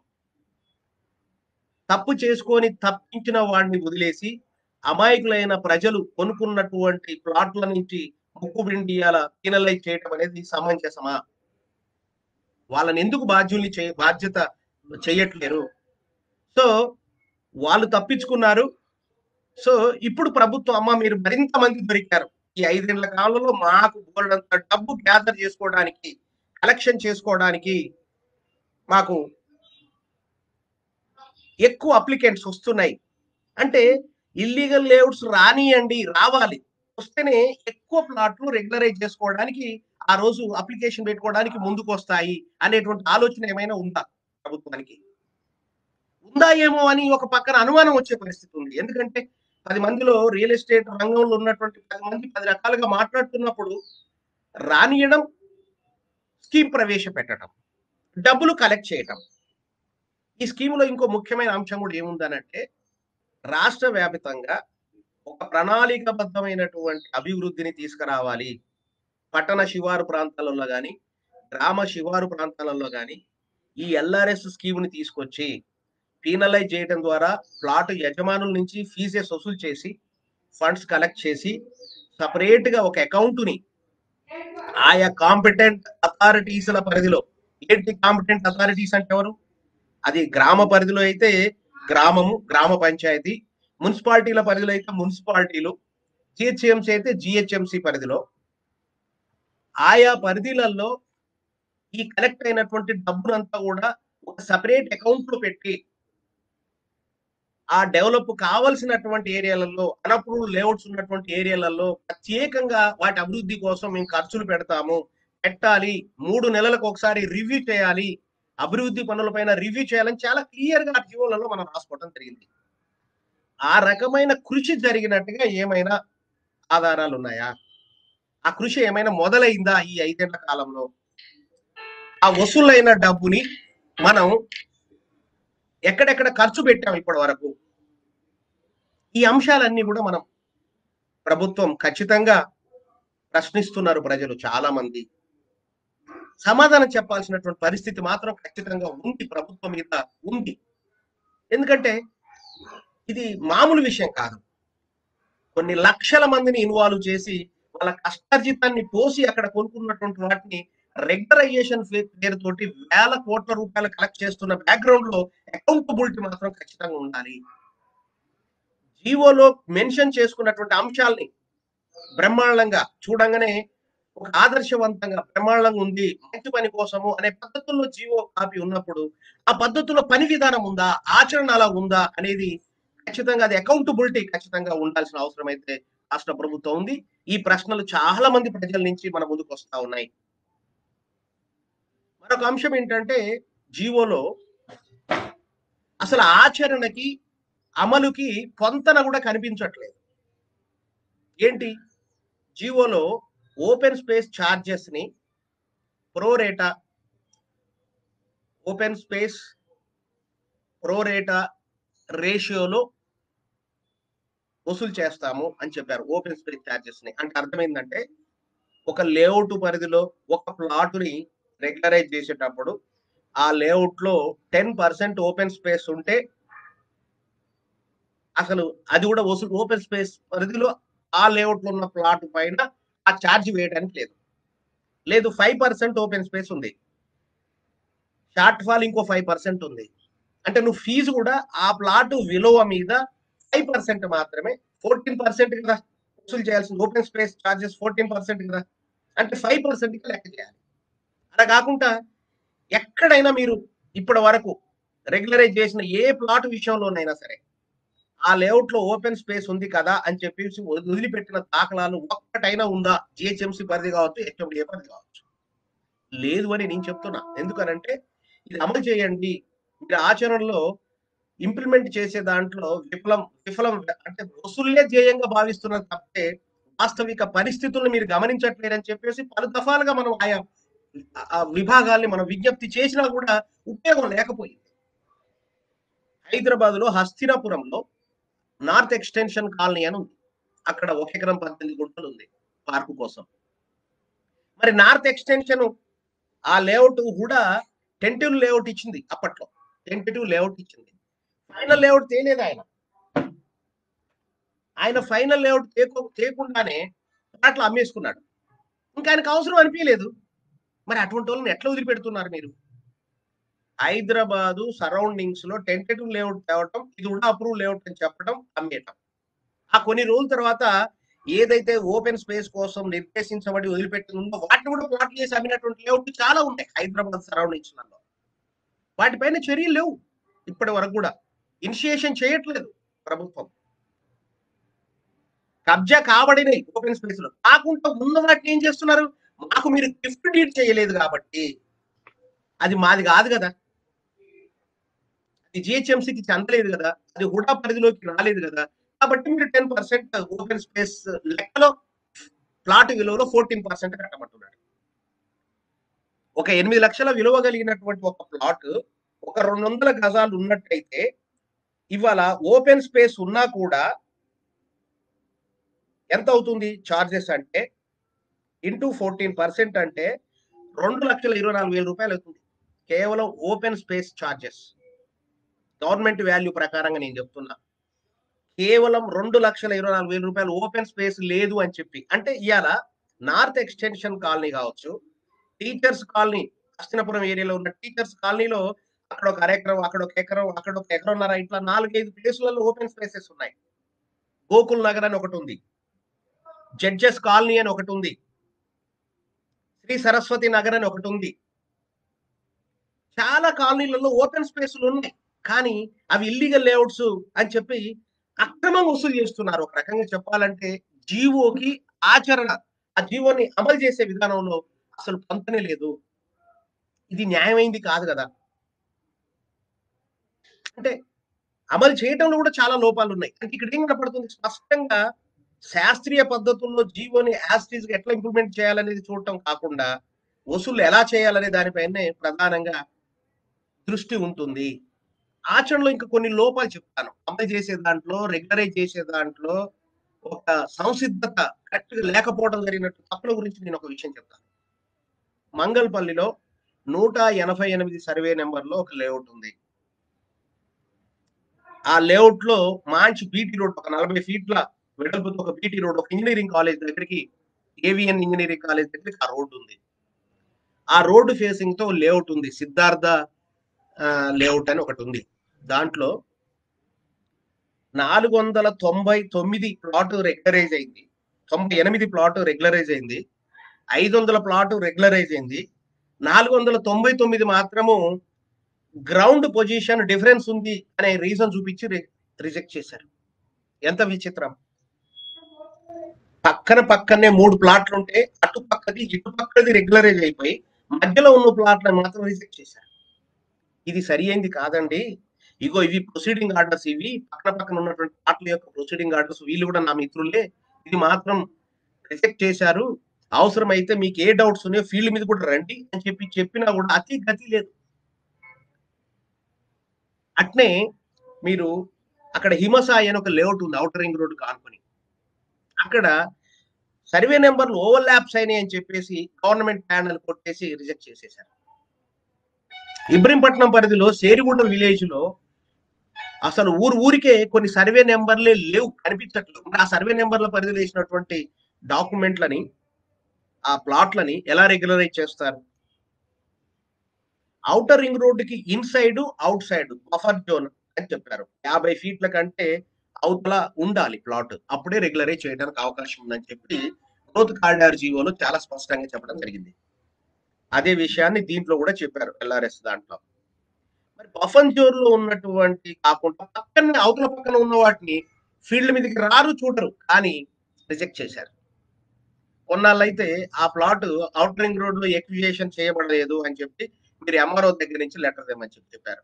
S1: తప్పు చేసుకొని తప్పించిన వాడిని వదిలేసి అమాయకులైన ప్రజలు కొనుక్కున్నటువంటి ప్లాట్ల నుంచి ముక్కు బిండియాల పీనలైజ్ చేయటం అనేది సమంజసమా వాళ్ళని ఎందుకు బాధ్యుల్ని చే బాధ్యత చేయట్లేరు సో వాళ్ళు తప్పించుకున్నారు సో ఇప్పుడు ప్రభుత్వం అమ్మ మీరు మరింత మంది దొరికారు ఈ ఐదేళ్ల కాలంలో మాకు బోల్డంత డబ్బు గ్యాదర్ చేసుకోవడానికి కలెక్షన్ చేసుకోవడానికి మాకు ఎక్కువ అప్లికెంట్స్ వస్తున్నాయి అంటే ఇల్లీగల్ లేఅవుట్స్ రానియండి రావాలి వస్తేనే ఎక్కువ ప్లాట్లు రెగ్యులరైజ్ చేసుకోవడానికి ఆ రోజు అప్లికేషన్ పెట్టుకోవడానికి ముందుకు వస్తాయి అనేటువంటి ఆలోచన ఏమైనా ఉందా ప్రభుత్వానికి ఉందా ఏమో అని ఒక పక్కన అనుమానం వచ్చే పరిస్థితి ఉంది ఎందుకంటే పది మందిలో రియల్ ఎస్టేట్ రంగంలో ఉన్నటువంటి పది మంది పది రకాలుగా మాట్లాడుతున్నప్పుడు రానియడం స్కీమ్ ప్రవేశపెట్టడం డబ్బులు కలెక్ట్ చేయటం ఈ స్కీములో ఇంకో ముఖ్యమైన అంశం కూడా ఏముందనంటే రాష్ట్ర వ్యాపితంగా ఒక ప్రణాళికబద్ధమైనటువంటి అభివృద్ధిని తీసుకురావాలి పట్టణ శివారు ప్రాంతాలలో కానీ గ్రామ శివారు ప్రాంతాలలో కానీ ఈ ఎల్ఆర్ఎస్ స్కీమ్ని తీసుకొచ్చి పీనలైజ్ చేయడం ద్వారా ప్లాట్ యజమానుల నుంచి ఫీజెస్ వసూలు చేసి ఫండ్స్ కలెక్ట్ చేసి సపరేట్ గా ఒక అకౌంట్ని ఆయా కాంపిటెంట్ అథారిటీస్ల పరిధిలో ఏంటి కాంపిటెంట్ అథారిటీస్ అంటే ఎవరు అది గ్రామ పరిధిలో అయితే గ్రామము గ్రామ పంచాయతీ మున్సిపాలిటీల పరిధిలో అయితే మున్సిపాలిటీలు జిహెచ్ఎంసీ అయితే జిహెచ్ఎంసీ పరిధిలో ఆయా పరిధిలలో ఈ కలెక్ట్ అయినటువంటి డబ్బునంతా కూడా ఒక సపరేట్ అకౌంట్ లో పెట్టి ఆ డెవలప్ కావలసినటువంటి ఏరియాలలో అనప్పుడు లేఅవుట్స్ ఉన్నటువంటి ఏరియాలలో ప్రత్యేకంగా వాటి అభివృద్ధి కోసం మేము ఖర్చులు పెడతాము పెట్టాలి మూడు నెలలకు ఒకసారి రివ్యూ చేయాలి అభివృద్ధి పనులపైన రివ్యూ చేయాలని చాలా క్లియర్ గా జీవోలలో మనం రాసుకోవడం జరిగింది ఆ రకమైన కృషి జరిగినట్టుగా ఏమైనా ఆధారాలు ఉన్నాయా ఆ కృషి ఏమైనా మొదలైందా ఈ ఐదేళ్ల కాలంలో ఆ వసూలైన డబ్బుని మనం ఎక్కడెక్కడ ఖర్చు పెట్టాం ఇప్పటి వరకు ఈ అంశాలన్నీ కూడా మనం ప్రభుత్వం ఖచ్చితంగా ప్రశ్నిస్తున్నారు ప్రజలు చాలా మంది సమాధానం చెప్పాల్సినటువంటి పరిస్థితి మాత్రం ఖచ్చితంగా ఉంది ప్రభుత్వం మీద ఉంది ఎందుకంటే ఇది మామూలు విషయం కాదు కొన్ని లక్షల మందిని ఇన్వాల్వ్ చేసి వాళ్ళ కష్టార్జితాన్ని పోసి అక్కడ కొనుక్కున్నటువంటి వాటిని రెగ్యులరైజేషన్ పేరుతోటి వేల కోట్ల రూపాయలు కలెక్ట్ చేస్తున్న బ్యాక్గ్రౌండ్ లో అకౌంటబిలిటీ మాత్రం ఖచ్చితంగా ఉండాలి జీవోలో మెన్షన్ చేసుకున్నటువంటి అంశాల్ని బ్రహ్మాండంగా చూడంగానే ఒక ఆదర్శవంతంగా బ్రహ్మాండంగా ఉంది మంచి పని కోసము అనే పద్ధతుల్లో జీవో కాపీ ఉన్నప్పుడు ఆ పద్ధతుల్లో పని విధానం ఉందా ఆచరణ అలా ఉందా అనేది ఖచ్చితంగా అది అకౌంటబిలిటీ ఖచ్చితంగా ఉండాల్సిన అవసరం అయితే రాష్ట్ర ప్రభుత్వం ఉంది ఈ ప్రశ్నలు చాలా మంది ప్రజల నుంచి మన ముందుకు వస్తా ఉన్నాయి మరొక అంశం ఏంటంటే జీవోలో అసలు ఆచరణకి అమలుకి పొంతన కూడా కనిపించట్లేదు ఏంటి జీవోలో ఓపెన్ స్పేస్ ఛార్జెస్ ని ప్రోరేటా ఓపెన్ స్పేస్ ప్రోరేటా రేషియోలో వసూలు చేస్తాము అని చెప్పారు ఓపెన్ స్పేస్ ఛార్జెస్ ని అంటే అర్థమైందంటే ఒక లేఅవుట్ పరిధిలో ఒక ప్లాటుని రెగ్యులరైజ్ చేసేటప్పుడు ఆ లేఅవుట్ లో టెన్ పర్సెంట్ ఓపెన్ స్పేస్ ఉంటే అసలు అది కూడా వసూలు ఓపెన్ స్పేస్ పరిధిలో ఆ లేఅవుట్ లో ఉన్న ప్లాట్ పైన ఆ ఛార్జ్ వేయడానికి లేదు లేదు ఫైవ్ పర్సెంట్ ఓపెన్ స్పేస్ ఉంది షార్ట్ ఫాల్ ఇంకో ఫైవ్ పర్సెంట్ ఉంది అంటే నువ్వు ఫీజు కూడా ఆ ప్లాట్ విలువ మీద ఫైవ్ పర్సెంట్ మాత్రమే ఫోర్టీన్ పర్సెంట్ కదా వసూలు చేయాల్సింది open space charges fourteen percent కదా అంటే ఫైవ్ పర్సెంట్ లెక్క చేయాలి అలా కాకుండా ఎక్కడైనా మీరు ఇప్పటి వరకు రెగ్యులరైజ్ చేసిన ఏ ప్లాట్ విషయంలోనైనా సరే ఆ లేఅవుట్ లో ఓపెన్ స్పేస్ ఉంది కదా అని చెప్పేసి వదిలిపెట్టిన దాఖలాలు ఒక్కటైనా ఉందా జిహెచ్ఎంసీ పరిధి కావచ్చు హెచ్ఎండిఏ పరిధి కావచ్చు లేదు అని నేను చెప్తున్నా ఎందుకనంటే ఇది అమలు చేయండి మీరు ఆచరణలో ఇంప్లిమెంట్ చేసే దాంట్లో విఫలం విఫలం అంటే వసూళ్లే ధ్యేయంగా భావిస్తున్నారు తప్పితే వాస్తవిక పరిస్థితులను మీరు గమనించట్లేరని చెప్పేసి పలు దఫాలుగా మనం ఆయా ఆ విభాగాల్ని మనం విజ్ఞప్తి చేసినా కూడా ఉపయోగం లేకపోయింది హైదరాబాద్ లో హస్తినాపురంలో నార్త్ ఎక్స్టెన్షన్ కాలనీ అని ఉంది అక్కడ ఒక ఎకరం పద్దెనిమిది గుంటలు ఉంది పార్కు కోసం మరి నార్త్ ఎక్స్టెన్షన్ ఆ లేఅవుట్ కూడా టెంటివ్ లేఅవుట్ ఇచ్చింది అప్పట్లో టెంటేటివ్ లేఅవుట్ ఇచ్చింది ఫైనల్ లేఅవుట్ తేలేదు ఆయన ఆయన ఫైనల్ లేఅవుట్ తేకో తేకుండానే అట్లా అమ్మేసుకున్నాడు ఇంకా ఆయనకు అవసరం అనిపించలేదు మరి అటువంటి వాళ్ళని ఎట్లా వదిలిపెడుతున్నారు మీరు హైదరాబాదు సరౌండింగ్స్ లో టెంటేటివ్ లేఅవుట్ తేవటం ఇది కూడా అప్రూవ్ లేఅవుట్ అని చెప్పడం అమ్మేయటం ఆ కొన్ని రోజుల తర్వాత ఏదైతే ఓపెన్ స్పేస్ కోసం నిర్దేశించబడి వదిలిపెట్టి ఉందో వాటిని కూడా ప్లాట్ చేసి అమ్మినటువంటి లేఅవుట్ చాలా ఉంటాయి హైదరాబాద్ సరౌండింగ్స్ లలో వాటిపైన చర్యలు లేవు ఇప్పటి వరకు కూడా ఇనిషియేషన్ చేయట్లేదు ప్రభుత్వం కబ్జా కాబడినాయి ఓపెన్ స్పేస్ లో కాకుండా ఉన్న వాటిని ఏం చేస్తున్నారు మాకు మీరు గిఫ్ట్ డీడ్ చేయలేదు కాబట్టి అది మాది కాదు కదా అది జిహెచ్ఎంసీకి చెందలేదు కదా అది హుడా పరిధిలోకి రాలేదు కదా కాబట్టి మీరు టెన్ పర్సెంట్ ఓపెన్ స్పేస్ లెక్కలో ప్లాట్ విలువలో ఫోర్టీన్ పర్సెంట్ కట్టమంటున్నాడు ఒక ఎనిమిది లక్షల విలువ కలిగినటువంటి ఒక ప్లాట్ ఒక రెండు వందల గజాలు ఉన్నట్టయితే ఇవాళ ఓపెన్ స్పేస్ ఉన్నా కూడా ఎంత అవుతుంది చార్జెస్ అంటే ఇంటూ ఫోర్టీన్ పర్సెంట్ అంటే రెండు లక్షల ఇరవై నాలుగు వేల రూపాయలు అవుతుంది కేవలం open space charges government value ప్రకారంగా నేను చెప్తున్నా కేవలం రెండు లక్షల ఇరవై నాలుగు వేల రూపాయలు ఓపెన్ స్పేస్ లేదు అని చెప్పి అంటే ఇవాళ నార్త్ ఎక్స్టెన్షన్ కాలనీ కావచ్చు టీచర్స్ కాలనీ హస్తినపురం ఏరియాలో ఉన్న టీచర్స్ కాలనీలో అక్కడ ఒక అరెకరం అక్కడ ఒక ఎకరం అక్కడ ఒక ఎకరంన్నర ఇట్లా నాలుగైదు ప్లేసులలో ఓపెన్ స్పేసెస్ ఉన్నాయి గోకుల్ నగర్ అని ఒకటి ఉంది జడ్జెస్ కాలనీ అని ఒకటి ఉంది శ్రీ సరస్వతి నగర్ అని ఒకటి ఉంది చాలా కాలనీలలో ఓపెన్ స్పేస్లు ఉన్నాయి కానీ అవి ఇల్లీగల్ లేఅవుట్స్ అని చెప్పి అక్రమంగా వసూలు చేస్తున్నారు ఒక రకంగా చెప్పాలంటే జీవోకి ఆచరణ ఆ జీవోని అమలు చేసే విధానంలో అసలు పొంతనే లేదు ఇది న్యాయమైంది కాదు కదా అంటే అమలు చేయడంలో కూడా చాలా లోపాలు ఉన్నాయి అంటే ఇక్కడ ఏం కనపడుతుంది స్పష్టంగా శాస్త్రీయ పద్ధతుల్లో జీవోని యాస్టీజ్ గా ఎట్లా ఇంప్లిమెంట్ చేయాలనేది చూడటం కాకుండా వసూలు ఎలా చేయాలనే దానిపైనే ప్రధానంగా దృష్టి ఉంటుంది ఆచరణలో ఇంకా కొన్ని లోపాలు చెప్తాను అమలు చేసే దాంట్లో రెగ్యులరైజ్ చేసే దాంట్లో ఒక సంసిద్ధత కరెక్ట్ లేకపోవడం జరిగినట్టు తప్పుల గురించి నేను ఒక విషయం చెప్తాను మంగళపల్లిలో నూట ఎనభై ఎనిమిది సర్వే నెంబర్లో ఒక లేఅవుట్ ఉంది ఆ లేఅవుట్ లో మంచి బీటీ రోడ్ ఒక నలభై ఫీట్ల వెడల్పుతో ఒక బీటీ రోడ్ ఒక ఇంజనీరింగ్ కాలేజ్ దగ్గరికి ఏవిఎన్ ఇంజనీరింగ్ కాలేజ్ దగ్గరికి ఆ రోడ్డు ఉంది ఆ రోడ్డు ఫేసింగ్ తో లేఅవుట్ ఉంది సిద్ధార్థ లేఅవుట్ అని ఒకటి ఉంది దాంట్లో నాలుగు వందల తొంభై తొమ్మిది ప్లాట్ రెగ్యులరైజ్ అయింది తొంభై ఎనిమిది ప్లాట్ రెగ్యులరైజ్ అయింది ఐదు వందల ప్లాట్ రెగ్యులరైజ్ అయింది నాలుగు వందల తొంభై తొమ్మిది మాత్రము గ్రౌండ్ పొజిషన్ డిఫరెన్స్ ఉంది అనే రీజన్ చూపించి రిజెక్ట్ చేశారు ఎంత విచిత్రం పక్కన పక్కనే మూడు ప్లాట్లు ఉంటే అటు పక్కది ఇటు పక్కది రెగ్యులరైజ్ అయిపోయి మధ్యలో ఉన్న ప్లాట్లను మాత్రం రిజెక్ట్ చేశారు ఇది సరి అయింది కాదండి ఇగో ఇవి ప్రొసీడింగ్ ఆర్డర్స్ ఇవి పక్కన పక్కన ఉన్నటువంటి ప్లాట్ల యొక్క ప్రొసీడింగ్ ఆర్డర్స్ వీళ్ళు కూడా నా మిత్రులే ఇది మాత్రం రిజెక్ట్ చేశారు అవసరమైతే మీకు ఏ డౌట్స్ ఉన్నాయో ఫీల్డ్ మీద కూడా రండి అని చెప్పి చెప్పినా కూడా అతి గతి లేదు అట్నే మీరు అక్కడ హిమసాయి అని ఒక లేఅవుట్ ఉంది అవుటర్ రింగ్ రోడ్ కానుకొని అక్కడ సర్వే నెంబర్లు ఓవర్ ల్యాప్స్ అయినాయి అని చెప్పేసి గవర్నమెంట్ ప్యానల్ కొట్టేసి రిజెక్ట్ చేసేశారు ఇబ్రహీంపట్నం పరిధిలో సేరిగూడ విలేజ్ లో అసలు ఊరు ఊరికే కొన్ని సర్వే నెంబర్లే లేవు కనిపించట్లేదు ఆ సర్వే నెంబర్ల పరిధిలో వేసినటువంటి డాక్యుమెంట్లని ఆ ప్లాట్లని ఎలా రెగ్యులరైజ్ చేస్తారు అవుటర్ రింగ్ రోడ్డుకి inside outside buffer zone అని చెప్పారు యాభై ఫీట్ల కంటే అవతల ఉండాలి ప్లాట్ అప్పుడే రెగ్యులరైజ్ చేయడానికి అవకాశం ఉందని చెప్పి గ్రోత్ కారిడార్ జీవోలో చాలా స్పష్టంగా చెప్పడం జరిగింది అదే విషయాన్ని దీంట్లో కూడా చెప్పారు ఎల్ఆర్ఎస్ దాంట్లో మరి బఫన్ జోన్ లో ఉన్నటువంటి కాకుండా పక్కన అవతల పక్కన ఉన్న వాటిని ఫీల్డ్ మీదకి రారు చూడరు కానీ రిజెక్ట్ చేశారు కొన్నాళ్ళైతే ఆ ప్లాట్ అవుట్ రింగ్ రోడ్ లో ఎక్విజేషన్ చేయబడలేదు అని చెప్పి మీరు ఎంఆర్ఓ దగ్గర నుంచి లెటర్ తెమ్మని చెప్పి చెప్పారు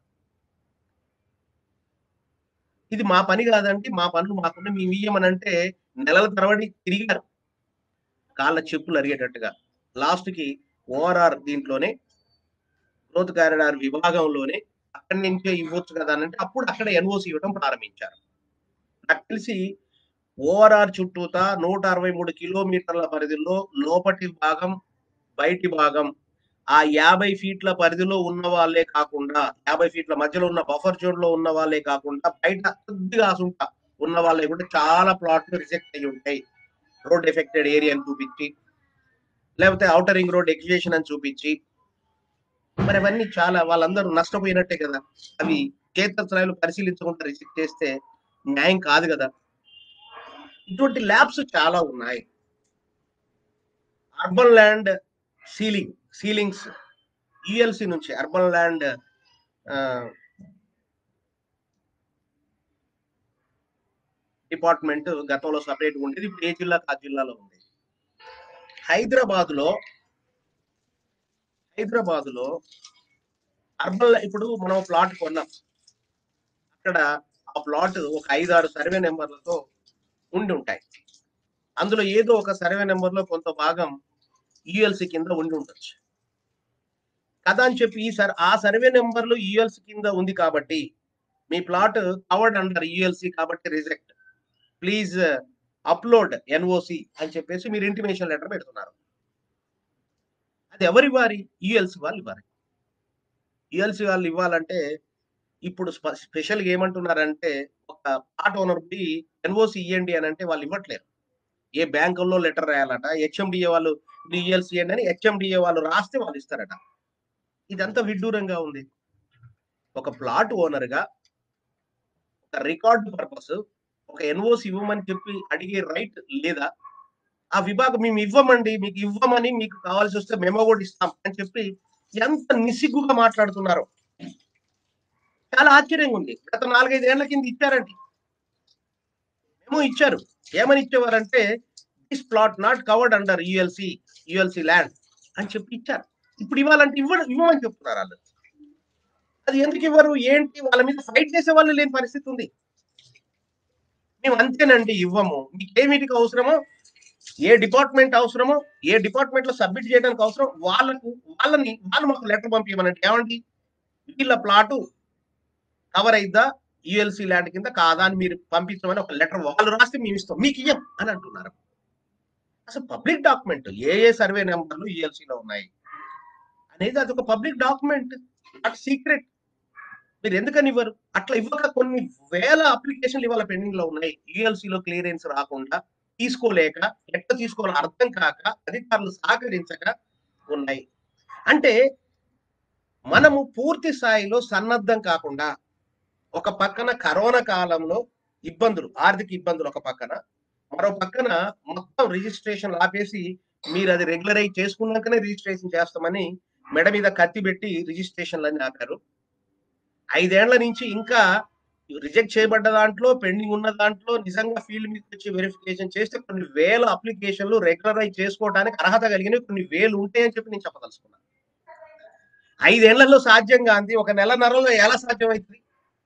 S1: ఇది మా పని కాదండి మా పనులు మాకుండా మేము ఇయ్యమనంటే నెలల తరబడి తిరిగారు కాళ్ళ చెప్పులు అరిగేటట్టుగా లాస్ట్ కి ఓఆర్ఆర్ దీంట్లోనే గ్రోత్ కారిడార్ విభాగంలోనే అక్కడి నుంచే ఇవ్వచ్చు కదా అని అంటే అప్పుడు అక్కడ ఎన్ఓసి ఇవ్వడం ప్రారంభించారు నాకు తెలిసి ఓఆర్ఆర్ చుట్టూతా నూట అరవై మూడు కిలోమీటర్ల పరిధిలో లోపటి భాగం బయటి భాగం ఆ యాభై ఫీట్ల పరిధిలో ఉన్న వాళ్ళే కాకుండా యాభై ఫీట్ల మధ్యలో ఉన్న బఫర్ జోన్ లో ఉన్న వాళ్ళే కాకుండా బయట కొద్దిగా అసుంట ఉన్న వాళ్ళే కూడా చాలా ప్లాట్లు రిజెక్ట్ అయి ఉంటాయి రోడ్ ఎఫెక్టెడ్ ఏరియా అని చూపించి లేకపోతే అవుటర్ రింగ్ రోడ్ ఎక్విజేషన్ అని చూపించి మరి అవన్నీ చాలా వాళ్ళందరూ నష్టపోయినట్టే కదా అవి క్షేత్రస్థాయిలో పరిశీలించకుండా రిజెక్ట్ చేస్తే న్యాయం కాదు కదా ఇటువంటి ల్యాబ్స్ చాలా ఉన్నాయి urban land ceiling ceilings ELC నుంచి అర్బన్ ల్యాండ్ డిపార్ట్మెంట్ గతంలో సపరేట్ ఉండేది ఇప్పుడు ఏ జిల్లాకు ఆ జిల్లాలో ఉంది హైదరాబాద్ లో హైదరాబాద్ లో అర్బన్ ఇప్పుడు మనం ప్లాట్ కొన్నాం అక్కడ ఆ ప్లాట్ ఒక ఐదారు సర్వే నెంబర్లతో ఉండి ఉంటాయి అందులో ఏదో ఒక సర్వే నెంబర్ లో కొంత భాగం యుఎల్సి కింద ఉండి ఉండొచ్చు కదా అని చెప్పి ఈ సర్ ఆ సర్వే నెంబర్లు యుఎల్సి కింద ఉంది కాబట్టి మీ ప్లాట్ కవర్డ్ అండర్ యుఎల్సి కాబట్టి రిజెక్ట్ ప్లీజ్ అప్లోడ్ ఎన్ఓసి అని చెప్పేసి మీరు ఇంటిమేషన్ లెటర్ పెడుతున్నారు అది ఎవరు ఇవ్వాలి యుఎల్సి వాళ్ళు ఇవ్వాలి యుఎల్సి వాళ్ళు ఇవ్వాలంటే ఇప్పుడు స్పెషల్ ఏమంటున్నారంటే ఒక ప్లాట్ ఓనర్ బి ఎన్ఓసి ఇవ్వండి అని అంటే వాళ్ళు ఇవ్వట్లేరు ఏ బ్యాంకుల్లో లెటర్ రాయాలట హెచ్ఎండిఏ వాళ్ళు యుఎల్సి అని హెచ్ఎండిఏ వాళ్ళు రాస్తే వాళ్ళు ఇస్తారట ఇదంతా విడ్డూరంగా ఉంది ఒక ప్లాట్ ఓనర్ గా ఒక రికార్డు పర్పస్ ఒక ఎన్ఓసి ఇవ్వమని చెప్పి అడిగే రైట్ లేదా ఆ విభాగం మేము ఇవ్వమండి మీకు ఇవ్వమని మీకు కావాల్సి వస్తే మెమో కూడా ఇస్తాం అని చెప్పి ఎంత నిసిగ్గుగా మాట్లాడుతున్నారు చాలా ఆశ్చర్యంగా ఉంది గత నాలుగైదు ఏళ్ల కింద ఇచ్చారండి మేము ఇచ్చారు ఏమని ఇచ్చేవారంటే this plot not covered under ULC ULC land అని చెప్పి ఇచ్చారు ఇప్పుడు ఇవ్వాలంటే ఇవ్వడం ఇవ్వమని చెప్తున్నారు వాళ్ళు అది ఎందుకు ఇవ్వరు ఏంటి వాళ్ళ మీద ఫైట్ చేసే వాళ్ళు లేని పరిస్థితి ఉంది మేము అంతేనండి ఇవ్వము మీకు ఏమిటికి అవసరమో ఏ డిపార్ట్మెంట్ అవసరమో ఏ డిపార్ట్మెంట్ లో సబ్మిట్ చేయడానికి అవసరం వాళ్ళకు వాళ్ళని వాళ్ళు మాకు లెటర్ పంపించమనండి ఏమండి వీళ్ళ ప్లాటు కవర్ అయిద్దా యుఎల్సి ల్యాండ్ కింద కాదా అని మీరు పంపించమని ఒక లెటర్ వాళ్ళు రాస్తే మేము ఇస్తాం మీకు ఇయ్యం అని అంటున్నారు అసలు పబ్లిక్ డాక్యుమెంట్ ఏ ఏ సర్వే నెంబర్లు యుఎల్సీలో ఉన్నాయి అనేది అది ఒక పబ్లిక్ డాక్యుమెంట్ అట్ సీక్రెట్ మీరు ఎందుకని ఇవ్వరు అట్లా ఇవ్వక కొన్ని వేల అప్లికేషన్లు ఇవాళ పెండింగ్ లో ఉన్నాయి యుఎల్సీలో క్లియరెన్స్ రాకుండా తీసుకోలేక ఎట్లా తీసుకోవాలో అర్థం కాక అధికారులు సహకరించక ఉన్నాయి అంటే మనము పూర్తి స్థాయిలో సన్నద్ధం కాకుండా ఒక పక్కన కరోనా కాలంలో ఇబ్బందులు ఆర్థిక ఇబ్బందులు ఒక పక్కన మరో పక్కన మొత్తం రిజిస్ట్రేషన్ ఆపేసి మీరు అది రెగ్యులరైజ్ చేసుకున్నాకనే రిజిస్ట్రేషన్ చేస్తామని మెడ మీద కత్తి పెట్టి రిజిస్ట్రేషన్లని ఆపారు ఐదేళ్ల నుంచి ఇంకా రిజెక్ట్ చేయబడ్డ దాంట్లో పెండింగ్ ఉన్న దాంట్లో నిజంగా ఫీల్డ్ మీద వచ్చి వెరిఫికేషన్ చేస్తే కొన్ని వేల అప్లికేషన్లు రెగ్యులరైజ్ చేసుకోవడానికి అర్హత కలిగినవి కొన్ని వేలు ఉంటాయని చెప్పి నేను చెప్పదలుచుకున్నాను ఐదేళ్లలో సాధ్యం కాంతి ఒక నెలన్నరలో ఎలా సాధ్యం అవుతుంది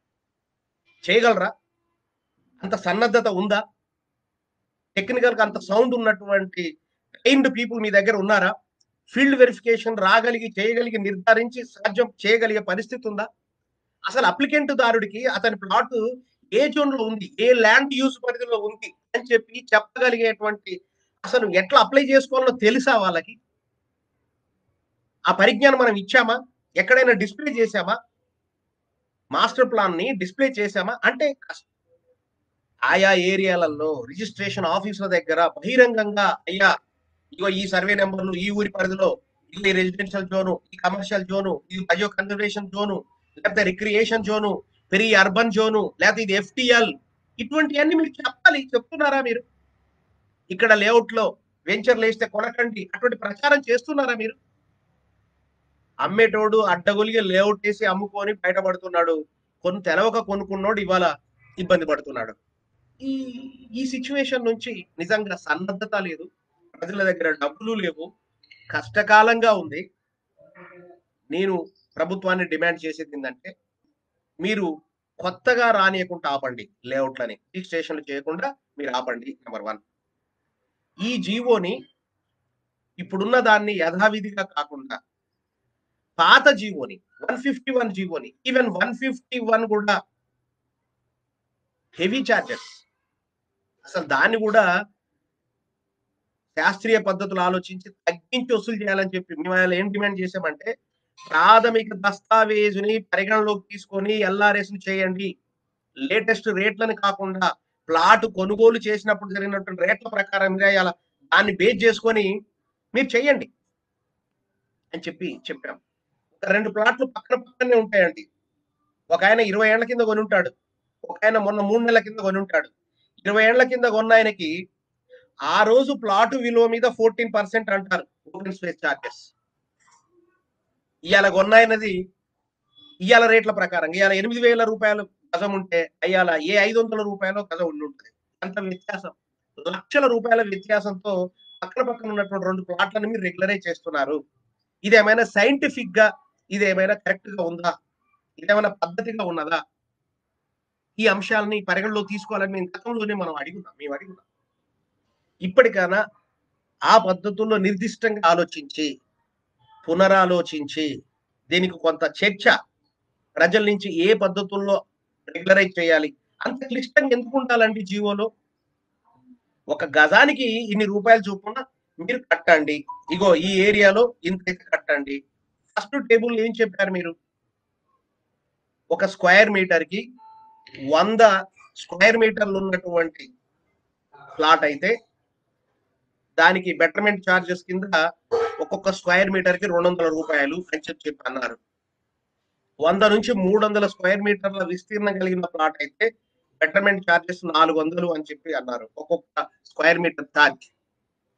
S1: చేయగలరా అంత సన్నద్ధత ఉందా టెక్నికల్ గా అంత సౌండ్ ఉన్నటువంటి ట్రైన్డ్ పీపుల్ మీ దగ్గర ఉన్నారా ఫీల్డ్ వెరిఫికేషన్ రాగలిగి చేయగలిగి నిర్ధారించి సాధ్యం చేయగలిగే పరిస్థితి ఉందా అసలు అప్లికెంట్ దారుడికి అతని ప్లాట్ ఏ జోన్ లో ఉంది ఏ ల్యాండ్ యూజ్ పరిధిలో ఉంది అని చెప్పి చెప్పగలిగేటువంటి అసలు ఎట్లా అప్లై చేసుకోవాలో తెలుసా వాళ్ళకి ఆ పరిజ్ఞానం మనం ఇచ్చామా ఎక్కడైనా డిస్ప్లే చేశామా మాస్టర్ ప్లాన్ ని డిస్ప్లే చేశామా అంటే కష్ట- ఆయా ఏరియాలలో రిజిస్ట్రేషన్ ఆఫీసుల దగ్గర బహిరంగంగా అయ్యా ఇగో ఈ సర్వే నెంబర్లు ఈ ఊరి పరిధిలో ఇది రెసిడెన్షియల్ జోను ఈ కమర్షియల్ జోను ఇది బయో కన్జర్వేషన్ జోను లేకపోతే recreation zone peri urban zone లేకపోతే ఇది ఎఫ్టిఎల్ ఇటువంటివన్నీ మీరు చెప్పాలి చెప్తున్నారా మీరు ఇక్కడ లేఅవుట్ లో వెంచర్లు వేస్తే కొనకండి అటువంటి ప్రచారం చేస్తున్నారా మీరు అమ్మేటోడు అడ్డగొలిగి లేఅవుట్ వేసి అమ్ముకొని బయటపడుతున్నాడు కొన్ని తెలవక కొనుక్కున్నోడు ఇవాళ ఇబ్బంది పడుతున్నాడు ఈ ఈ సిచ్యువేషన్ నుంచి నిజంగా సన్నద్ధత లేదు ప్రజల దగ్గర డబ్బులు లేవు కష్టకాలంగా ఉంది నేను ప్రభుత్వాన్ని డిమాండ్ చేసేది ఏంటంటే మీరు కొత్తగా రానియకుండా ఆపండి లేఅవుట్లని రిజిస్ట్రేషన్లు చేయకుండా మీరు ఆపండి నెంబర్ వన్ ఈ జీవోని ఇప్పుడున్న దాన్ని యథావిధిగా కాకుండా పాత జీవోని వన్ ఫిఫ్టీ వన్ జీవోని ఈవెన్ వన్ ఫిఫ్టీ వన్ కూడా హెవీ చార్జెస్ అసలు దాన్ని కూడా శాస్త్రీయ పద్ధతులు ఆలోచించి తగ్గించి వసూలు చేయాలని చెప్పి మేము ఆయన ఏం డిమాండ్ చేసామంటే ప్రాథమిక దస్తావేజుని పరిగణలోకి తీసుకొని ఎల్ఆర్ఎస్ ని చేయండి లేటెస్ట్ రేట్లను కాకుండా ప్లాట్ కొనుగోలు చేసినప్పుడు జరిగినటువంటి రేట్ల ప్రకారం మీరు అలా దాన్ని బేస్ చేసుకొని మీరు చేయండి అని చెప్పి చెప్పాం ఒక రెండు ప్లాట్లు పక్కన పక్కనే ఉంటాయండి ఒక ఆయన ఇరవై ఏళ్ల కింద కొని ఉంటాడు ఒక ఆయన మొన్న మూడు నెలల కింద కొని ఉంటాడు ఇరవై ఏళ్ల కింద కొన్న ఆయనకి ఆ రోజు ప్లాట్ విలువ మీద ఫోర్టీన్ పర్సెంట్ అంటారు ఓపెన్ స్పేస్ చార్జెస్ ఇవాళ కొన్నాయనది ఇవాళ రేట్ల ప్రకారం ఇవాళ ఎనిమిది వేల రూపాయలు గజం ఉంటే అయ్యాల ఏ ఐదు వందల రూపాయలు గజం ఉండి ఉంటుంది అంత వ్యత్యాసం లక్షల రూపాయల వ్యత్యాసంతో పక్కన పక్కన ఉన్నటువంటి రెండు ప్లాట్లను మీరు రెగ్యులరైజ్ చేస్తున్నారు ఇదేమైనా సైంటిఫిక్ గా ఇదేమైనా కరెక్ట్ గా ఉందా ఇదేమైనా పద్ధతిగా ఉన్నదా ఈ అంశాలని పరిగణలో తీసుకోవాలని మేము గతంలోనే మనం అడిగున్నాం మేము అడిగున్నాం ఇప్పటికైనా ఆ పద్ధతుల్లో నిర్దిష్టంగా ఆలోచించి పునరాలోచించి దీనికి కొంత చర్చ ప్రజల నుంచి ఏ పద్ధతుల్లో రెగ్యులరైజ్ చేయాలి అంత క్లిష్టంగా ఎందుకు ఉండాలండి జీవోలో ఒక గజానికి ఇన్ని రూపాయలు చొప్పున మీరు కట్టండి ఇగో ఈ ఏరియాలో ఇంత అయితే కట్టండి ఫస్ట్ టేబుల్ ఏం చెప్పారు మీరు ఒక స్క్వేర్ మీటర్ కి వంద స్క్వేర్ మీటర్లు ఉన్నటువంటి ప్లాట్ అయితే దానికి బెటర్మెంట్ చార్జెస్ కింద ఒక్కొక్క స్క్వేర్ మీటర్ కి రెండు వందల రూపాయలు అని చెప్పి చెప్పి అన్నారు వంద నుంచి మూడు వందల స్క్వేర్ మీటర్ల విస్తీర్ణం కలిగిన ప్లాట్ అయితే బెటర్మెంట్ చార్జెస్ నాలుగు వందలు అని చెప్పి అన్నారు ఒక్కొక్క స్క్వేర్ మీటర్ ఛార్జ్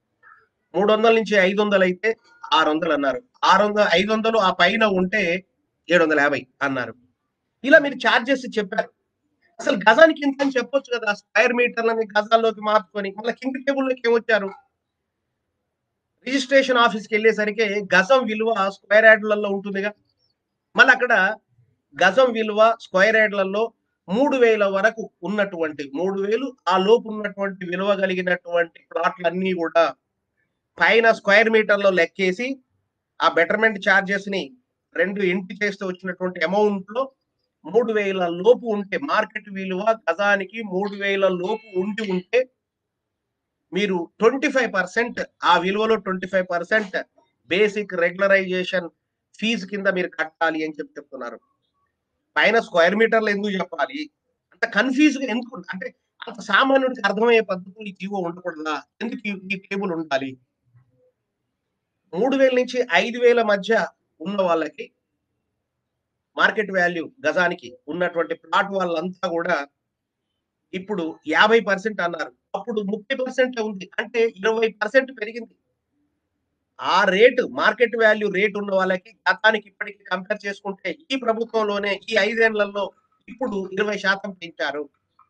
S1: మూడు వందల నుంచి ఐదు వందలు అయితే ఆరు వందలు అన్నారు ఆరు వందలు ఐదు వందలు ఆ పైన ఉంటే ఏడు వందల యాభై అన్నారు ఇలా మీరు ఛార్జెస్ చెప్పారు అసలు గజానికి ఎంత అని చెప్పొచ్చు కదా స్క్వేర్ మీటర్లని గజాల్లోకి మార్చుకొని మళ్ళీ కింద టేబుల్లోకి ఏమొచ్చారు రిజిస్ట్రేషన్ ఆఫీస్కి వెళ్ళేసరికి గజం విలువ స్క్వేర్ యార్డ్లలో ఉంటుందిగా మళ్ళీ అక్కడ గజం విలువ స్క్వేర్ యార్డ్లలో మూడు వేల వరకు ఉన్నటువంటి మూడు వేలు ఆ లోపు ఉన్నటువంటి విలువ కలిగినటువంటి ప్లాట్లన్నీ కూడా పైన స్క్వేర్ మీటర్లో లెక్కేసి ఆ బెటర్మెంట్ ఛార్జెస్ ని రెండు ఇంటి చేస్తే వచ్చినటువంటి అమౌంట్ లో మూడు వేల లోపు ఉంటే మార్కెట్ విలువ గజానికి మూడు వేల లోపు ఉండి ఉంటే మీరు ట్వంటీ ఫైవ్ పర్సెంట్ ఆ విలువలో twenty five percent basic regularisation fee కింద మీరు కట్టాలి అని చెప్పి చెప్తున్నారు పైన స్క్వేర్ మీటర్లు ఎందుకు చెప్పాలి అంత కన్ఫ్యూజ్ గా ఎందుకు అంటే అంత సామాన్యుడికి అర్థమయ్యే పద్ధతులు ఈ జీవో ఉండకూడదా ఎందుకు ఈ- ఈ టేబుల్ ఉండాలి మూడు వేల నుంచి ఐదు వేల మధ్య ఉన్న వాళ్ళకి మార్కెట్ వాల్యూ గజానికి ఉన్నటువంటి ప్లాట్ వాళ్ళంతా కూడా ఇప్పుడు యాభై పర్సెంట్ అన్నారు అప్పుడు ముప్పై పర్సెంట్ ఉంది అంటే ఇరవై పర్సెంట్ పెరిగింది ఆ రేటు మార్కెట్ వాల్యూ రేట్ ఉన్న వాళ్ళకి గతానికి ఇప్పటికి కంపేర్ చేసుకుంటే ఈ ప్రభుత్వంలోనే ఈ ఐదేళ్లలో ఇప్పుడు ఇరవై శాతం పెంచారు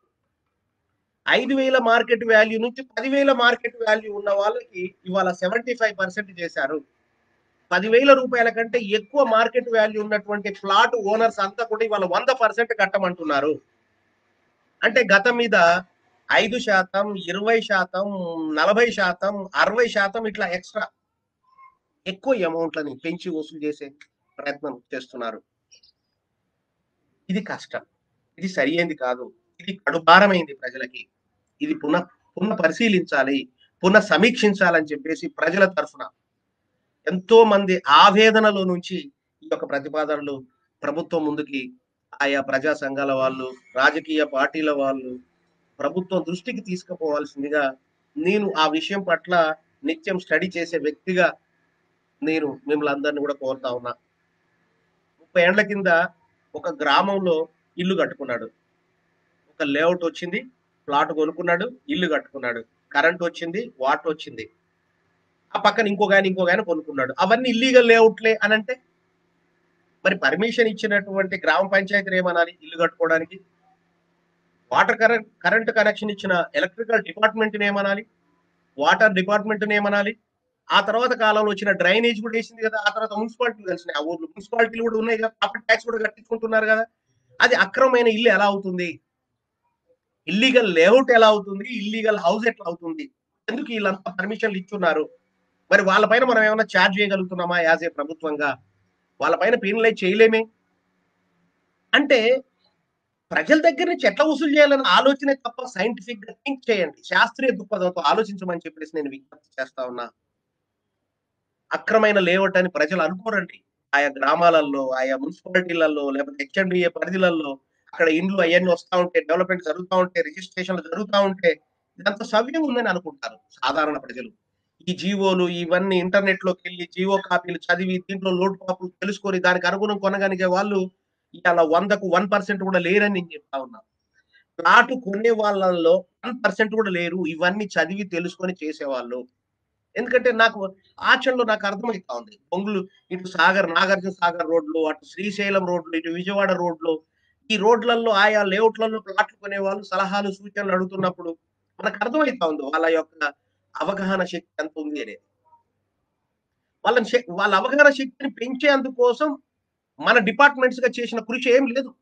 S1: ఐదు వేల మార్కెట్ వాల్యూ నుంచి పదివేల మార్కెట్ వాల్యూ ఉన్న వాళ్ళకి ఇవాళ సెవెంటీ ఫైవ్ పర్సెంట్ చేశారు పదివేల రూపాయల కంటే ఎక్కువ మార్కెట్ వాల్యూ ఉన్నటువంటి ప్లాట్ ఓనర్స్ అంతా కూడా ఇవాళ వంద పర్సెంట్ కట్టమంటున్నారు అంటే గతం మీద ఐదు శాతం ఇరవై శాతం నలభై శాతం అరవై శాతం ఇట్లా ఎక్స్ట్రా ఎక్కువ అమౌంట్లని పెంచి వసూలు చేసే ప్రయత్నం చేస్తున్నారు ఇది కష్టం ఇది సరి అయింది కాదు ఇది కడుభారమైంది ప్రజలకి ఇది పునః పునః పరిశీలించాలి పునః సమీక్షించాలని చెప్పేసి ప్రజల తరఫున ఎంతో మంది ఆవేదనలో నుంచి ఈ యొక్క ప్రతిపాదనలు ప్రభుత్వం ముందుకి ఆయా ప్రజా సంఘాల వాళ్ళు రాజకీయ పార్టీల వాళ్ళు ప్రభుత్వం దృష్టికి తీసుకుపోవాల్సిందిగా నేను ఆ విషయం పట్ల నిత్యం స్టడీ చేసే వ్యక్తిగా నేను మిమ్మల్ని అందరినీ కూడా కోరుతా ఉన్నా ముప్పై ఏండ్ల కింద ఒక గ్రామంలో ఇల్లు కట్టుకున్నాడు ఒక లేఅవుట్ వచ్చింది ప్లాట్ కొనుక్కున్నాడు ఇల్లు కట్టుకున్నాడు కరెంట్ వచ్చింది వాటర్ వచ్చింది ఆ పక్కన ఇంకొక ఆయన ఇంకొక ఆయన కొనుక్కున్నాడు అవన్నీ ఇల్లీగల్ లేఅవుట్లే అని అంటే మరి పర్మిషన్ ఇచ్చినటువంటి గ్రామ పంచాయతీ ఏమనాలి ఇల్లు కట్టుకోవడానికి వాటర్ కరెంట్ కరెంట్ కనెక్షన్ ఇచ్చిన ఎలక్ట్రికల్ డిపార్ట్మెంట్ ఏమనాలి వాటర్ డిపార్ట్మెంట్ ఏమనాలి ఆ తర్వాత కాలంలో వచ్చిన డ్రైనేజ్ కూడా వేసింది కదా ఆ తర్వాత మున్సిపాలిటీ కలిసినాయి ఆ ఊర్లో మున్సిపాలిటీలు కూడా ఉన్నాయి కదా ప్రాపర్టీ ట్యాక్స్ కూడా కట్టించుకుంటున్నారు కదా అది అక్రమమైన ఇల్లు ఎలా అవుతుంది ఇల్లీగల్ లేఅవుట్ ఎలా అవుతుంది ఇల్లీగల్ హౌస్ ఎట్లా అవుతుంది ఎందుకు వీళ్ళంతా పర్మిషన్లు ఇచ్చున్నారు మరి వాళ్ళపైన మనం ఏమైనా ఛార్జ్ చేయగలుగుతున్నామా యాజ్ ఏ ప్రభుత్వంగా వాళ్ళపైన పీనలైజ్ చేయలేమే అంటే ప్రజల దగ్గర నుంచి ఎట్లా వసూలు చేయాలన్న ఆలోచనే తప్ప సైంటిఫిక్ గా థింక్ చేయండి శాస్త్రీయ దృక్పథంతో ఆలోచించమని చెప్పేసి నేను విజ్ఞప్తి చేస్తా ఉన్నా అక్రమైన లేఅవుట్ అని ప్రజలు అనుకోరండి ఆయా గ్రామాలలో ఆయా మున్సిపాలిటీలలో లేకపోతే హెచ్ఎండిఏ పరిధిలలో అక్కడ ఇండ్లు అవన్నీ వస్తా ఉంటే డెవలప్మెంట్ జరుగుతూ ఉంటే రిజిస్ట్రేషన్లు జరుగుతూ ఉంటే ఇదంతా సవ్యం ఉందని అనుకుంటారు సాధారణ ప్రజలు ఈ జీవోలు ఇవన్నీ ఇంటర్నెట్ లోకి వెళ్ళి జీవో కాపీలు చదివి దీంట్లో లోటు కాపులు తెలుసుకొని దానికి అనుగుణం కొనగలిగే వాళ్ళు ఇవాళ వందకు వన్ పర్సెంట్ కూడా లేరని నేను చెప్తా ఉన్నా ప్లాట్ కొనే వాళ్ళల్లో వన్ పర్సెంట్ కూడా లేరు ఇవన్నీ చదివి తెలుసుకొని చేసేవాళ్ళు ఎందుకంటే నాకు ఆచరణలో నాకు అర్థమవుతా ఉంది బొంగులు ఇటు సాగర్ నాగార్జున సాగర్ రోడ్లు అటు శ్రీశైలం రోడ్లు ఇటు విజయవాడ రోడ్లు ఈ రోడ్లలో ఆయా లేఅవుట్లలో ప్లాట్లు కొనే వాళ్ళు సలహాలు సూచనలు అడుగుతున్నప్పుడు మనకు అర్థమవుతా ఉంది వాళ్ళ యొక్క అవగాహన శక్తి ఎంత ఉంది అనేది వాళ్ళ శక్- వాళ్ళ అవగాహన శక్తిని పెంచేందుకోసం మన డిపార్ట్మెంట్స్ గా చేసిన కృషి ఏం లేదు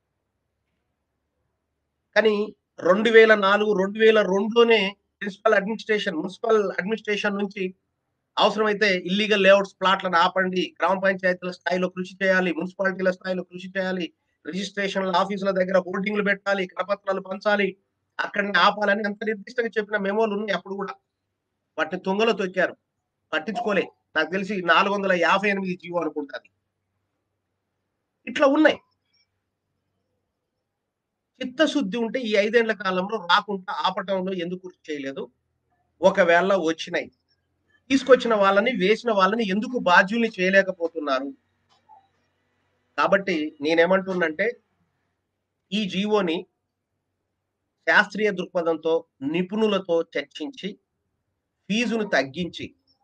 S1: కానీ రెండు వేల నాలుగు రెండు వేల రెండులోనే ప్రిన్సిపల్ అడ్మినిస్ట్రేషన్ మున్సిపల్ అడ్మినిస్ట్రేషన్ నుంచి అవసరమైతే ఇల్లీగల్ లేఅవుట్స్ ప్లాట్లను ఆపండి గ్రామ పంచాయతీల స్థాయిలో కృషి చేయాలి మున్సిపాలిటీల స్థాయిలో కృషి చేయాలి రిజిస్ట్రేషన్ ఆఫీసుల దగ్గర హోర్డింగ్లు పెట్టాలి కరపత్రాలు పంచాలి అక్కడిని ఆపాలని అంత నిర్దిష్టంగా చెప్పిన మెమోలు ఉన్నాయి అప్పుడు కూడా వాటిని తుంగలో తొక్కారు పట్టించుకోలే నాకు తెలిసి నాలుగు వందల యాభై ఎనిమిది జీవో అనుకుంటుంది ఇట్లా ఉన్నాయి చిత్తశుద్ధి ఉంటే ఈ ఐదేళ్ల కాలంలో రాకుండా ఆపటంలో ఎందుకు కృషి చేయలేదు ఒకవేళ వచ్చినాయి తీసుకొచ్చిన వాళ్ళని వేసిన వాళ్ళని ఎందుకు బాధ్యుల్ని చేయలేకపోతున్నారు కాబట్టి నేనేమంటున్నంటే ఈ జీవోని శాస్త్రీయ దృక్పథంతో నిపుణులతో చర్చించి ఫీజును తగ్గించి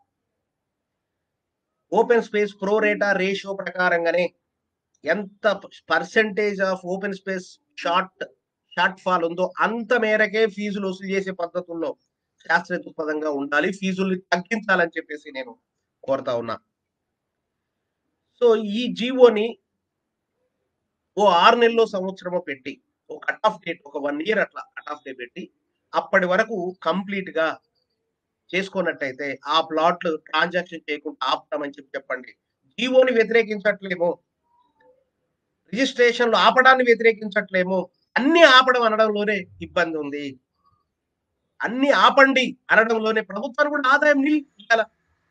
S1: open space pro rata ratio ప్రకారంగానే ఎంత percentage of open space short shortfall ఉందో అంత మేరకే ఫీజులు వసూలు చేసే పద్ధతుల్లో శాస్త్రీయ దృక్పథంగా ఉండాలి ఫీజుల్ని తగ్గించాలని చెప్పేసి నేను కోరుతా ఉన్నా సో ఈ జీవోని ఓ ఆరు నెలలో సంవత్సరమో పెట్టి ఒక కట్ ఆఫ్ డేట్ ఒక వన్ ఇయర్ అట్లా కట్ ఆఫ్ డే పెట్టి అప్పటి వరకు కంప్లీట్ గా చేసుకున్నట్టయితే ఆ ప్లాట్లు ట్రాన్సాక్షన్ చేయకుండా ఆపుతామని చెప్పి చెప్పండి జీవోని వ్యతిరేకించట్లేమో రిజిస్ట్రేషన్లు ఆపడాన్ని వ్యతిరేకించట్లేమో అన్ని ఆపడం అనడంలోనే ఇబ్బంది ఉంది అన్ని ఆపండి అనడంలోనే ప్రభుత్వానికి కూడా ఆదాయం నిలిపాల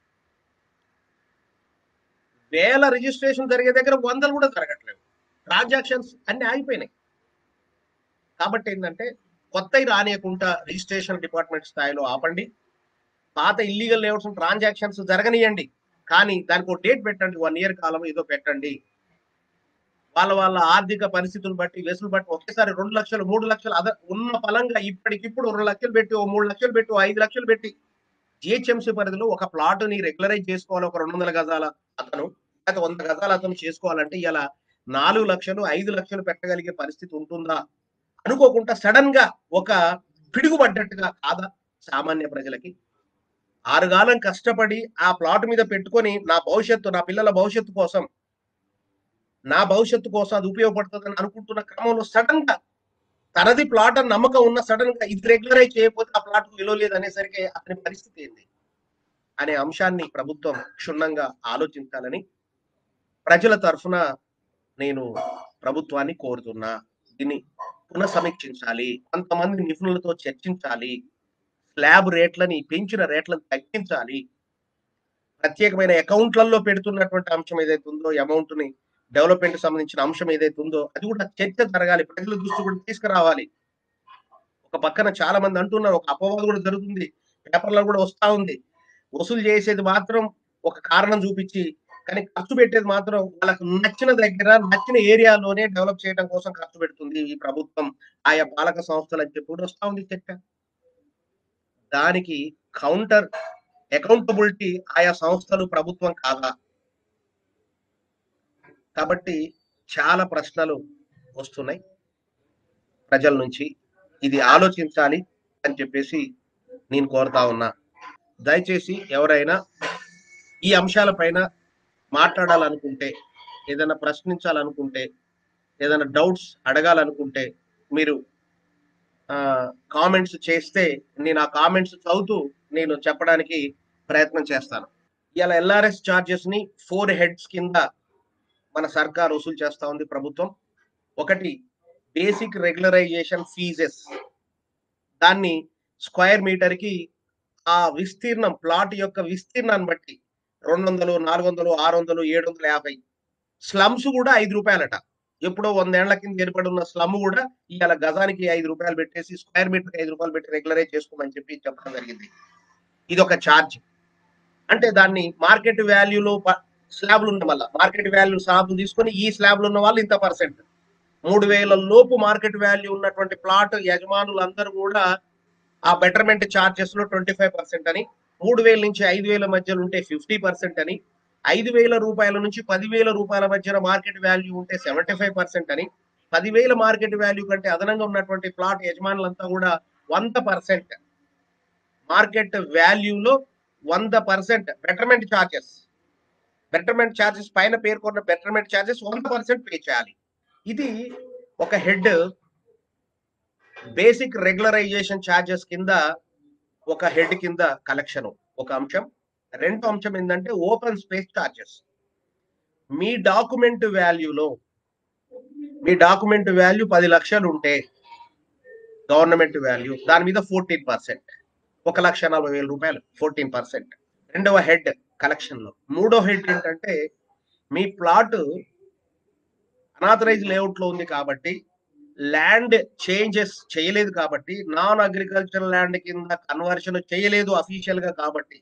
S1: వేల రిజిస్ట్రేషన్ జరిగే దగ్గర వందలు కూడా జరగట్లేవు ట్రాన్సాక్షన్స్ అన్ని ఆగిపోయినాయి కాబట్టి ఏంటంటే కొత్తవి రానియకుండా రిజిస్ట్రేషన్ డిపార్ట్మెంట్ స్థాయిలో ఆపండి పాత ఇల్లీగల్ లేఅవుట్స్ ట్రాన్సాక్షన్స్ జరగనియండి కానీ దానికి ఒక డేట్ పెట్టండి వన్ ఇయర్ కాలం ఏదో పెట్టండి వాళ్ళ వాళ్ళ ఆర్థిక పరిస్థితులు బట్టి వెసులు బట్టి ఒకేసారి రెండు లక్షలు మూడు లక్షలు అద ఉన్న ఫలంగా ఇప్పటికిప్పుడు రెండు లక్షలు పెట్టి ఓ మూడు లక్షలు పెట్టి ఓ ఐదు లక్షలు పెట్టి జిహెచ్ఎంసీ పరిధిలో ఒక ప్లాట్ ని రెగ్యులరైజ్ చేసుకోవాలి ఒక రెండు వందల గజాల అతను లేకపోతే వంద గజాలు అతను చేసుకోవాలంటే ఇలా నాలుగు లక్షలు ఐదు లక్షలు పెట్టగలిగే పరిస్థితి ఉంటుందా అనుకోకుండా సడన్ గా ఒక పిడుగుపడ్డట్టుగా కాదా సామాన్య ప్రజలకి ఆరుగాలం కష్టపడి ఆ ప్లాట్ మీద పెట్టుకొని నా భవిష్యత్తు నా పిల్లల భవిష్యత్తు కోసం నా భవిష్యత్తు కోసం అది ఉపయోగపడుతుందని అనుకుంటున్న క్రమంలో సడన్ గా తనది ప్లాట్ అని నమ్మకం ఉన్న సడన్ గా ఇది రెగ్యులరైజ్ చేయకపోతే ఆ ప్లాట్ విలువ లేదు అనేసరికి అతని పరిస్థితి ఏంది అనే అంశాన్ని ప్రభుత్వం క్షుణ్ణంగా ఆలోచించాలని ప్రజల తరఫున నేను ప్రభుత్వాన్ని కోరుతున్నా దీన్ని పునఃసమీక్షించాలి కొంతమంది నిపుణులతో చర్చించాలి స్లాబ్ రేట్లని పెంచిన రేట్లను తగ్గించాలి ప్రత్యేకమైన అకౌంట్లలో పెడుతున్నటువంటి అంశం ఏదైతే ఉందో అమౌంట్ ని డెవలప్మెంట్ సంబంధించిన అంశం ఏదైతే ఉందో అది కూడా చర్చ జరగాలి ప్రజల దృష్టి కూడా తీసుకురావాలి ఒక పక్కన చాలా మంది అంటున్నారు ఒక అపవాదు కూడా జరుగుతుంది పేపర్లో కూడా వస్తా ఉంది వసూలు చేసేది మాత్రం ఒక కారణం చూపించి కానీ ఖర్చు పెట్టేది మాత్రం వాళ్ళకు నచ్చిన దగ్గర నచ్చిన ఏరియాలోనే డెవలప్ చేయడం కోసం ఖర్చు పెడుతుంది ఈ ప్రభుత్వం ఆయా పాలక సంస్థలు అని చెప్పి కూడా వస్తా ఉంది చర్చ దానికి కౌంటర్ అకౌంటబిలిటీ ఆయా సంస్థలు ప్రభుత్వం కాదా కాబట్టి చాలా ప్రశ్నలు వస్తున్నాయి ప్రజల నుంచి ఇది ఆలోచించాలి అని చెప్పేసి నేను కోరుతా ఉన్నా దయచేసి ఎవరైనా ఈ అంశాలపైన మాట్లాడాలనుకుంటే ఏదైనా ప్రశ్నించాలనుకుంటే ఏదైనా డౌట్స్ అడగాలనుకుంటే మీరు కామెంట్స్ చేస్తే నేను ఆ కామెంట్స్ చదువుతూ నేను చెప్పడానికి ప్రయత్నం చేస్తాను ఇలా ఎల్ఆర్ఎస్ చార్జెస్ ని ఫోర్ హెడ్స్ కింద మన సర్కార్ వసూలు చేస్తా ఉంది ప్రభుత్వం ఒకటి బేసిక్ రెగ్యులరైజేషన్ ఫీజెస్ దాన్ని స్క్వేర్ మీటర్ కి ఆ విస్తీర్ణం ప్లాట్ యొక్క విస్తీర్ణాన్ని బట్టి రెండు వందలు నాలుగు వందలు ఆరు వందలు ఏడు వందల యాభై స్లమ్స్ కూడా ఐదు రూపాయలట ఎప్పుడో వందేళ్ల కింద ఏర్పడి ఉన్న స్లమ్ కూడా ఇవాళ గజానికి ఐదు రూపాయలు పెట్టేసి స్క్వేర్ మీటర్ ఐదు రూపాయలు పెట్టి రెగ్యులరైజ్ చేసుకోమని చెప్పి చెప్పడం జరిగింది ఇది ఒక ఛార్జ్ అంటే దాన్ని మార్కెట్ వాల్యూలో స్లాబ్లు ఉన్న వల్ల మార్కెట్ వాల్యూ స్లాబ్ తీసుకొని ఈ స్లాబ్లు ఉన్న వాళ్ళు ఇంత పర్సెంట్ మూడు వేల లోపు మార్కెట్ వాల్యూ ఉన్నటువంటి ప్లాట్ యజమానులు అందరూ కూడా ఆ బెటర్మెంట్ చార్జెస్ లో ట్వంటీ ఫైవ్ పర్సెంట్ అని మూడు వేల నుంచి ఐదు వేల మధ్యలో ఉంటే ఫిఫ్టీ పర్సెంట్ అని ఐదు వేల రూపాయల నుంచి పదివేల రూపాయల మధ్యన మార్కెట్ వాల్యూ ఉంటే సెవెంటీ ఫైవ్ పర్సెంట్ అని పదివేల మార్కెట్ వాల్యూ కంటే అదనంగా ఉన్నటువంటి ప్లాట్ యజమానులంతా కూడా వంద పర్సెంట్ మార్కెట్ వాల్యూలో వంద percent betterment charges betterment charges పైన పేర్కొన్న బెటర్మెంట్ ఛార్జెస్ వంద పర్సెంట్ పే చేయాలి ఇది ఒక హెడ్ బేసిక్ రెగ్యులరైజేషన్ ఛార్జెస్ కింద ఒక హెడ్ కింద కలెక్షన్ ఒక అంశం రెండో అంశం ఏంటంటే ఓపెన్ స్పేస్ ఛార్జెస్ మీ డాక్యుమెంట్ వాల్యూలో మీ డాక్యుమెంట్ వాల్యూ పది లక్షలు ఉంటే గవర్నమెంట్ వాల్యూ దాని మీద ఫోర్టీన్ పర్సెంట్ ఒక లక్ష నలభై వేల రూపాయలు ఫోర్టీన్ పర్సెంట్ రెండవ హెడ్ కలెక్షన్ లో మూడో హెడ్ ఏంటంటే మీ ప్లాట్ అనాథరైజ్ లేఅవుట్ లో ఉంది కాబట్టి ల్యాండ్ చేంజెస్ చేయలేదు కాబట్టి నాన్ అగ్రికల్చర్ ల్యాండ్ కింద కన్వర్షన్ చేయలేదు అఫీషియల్ గా కాబట్టి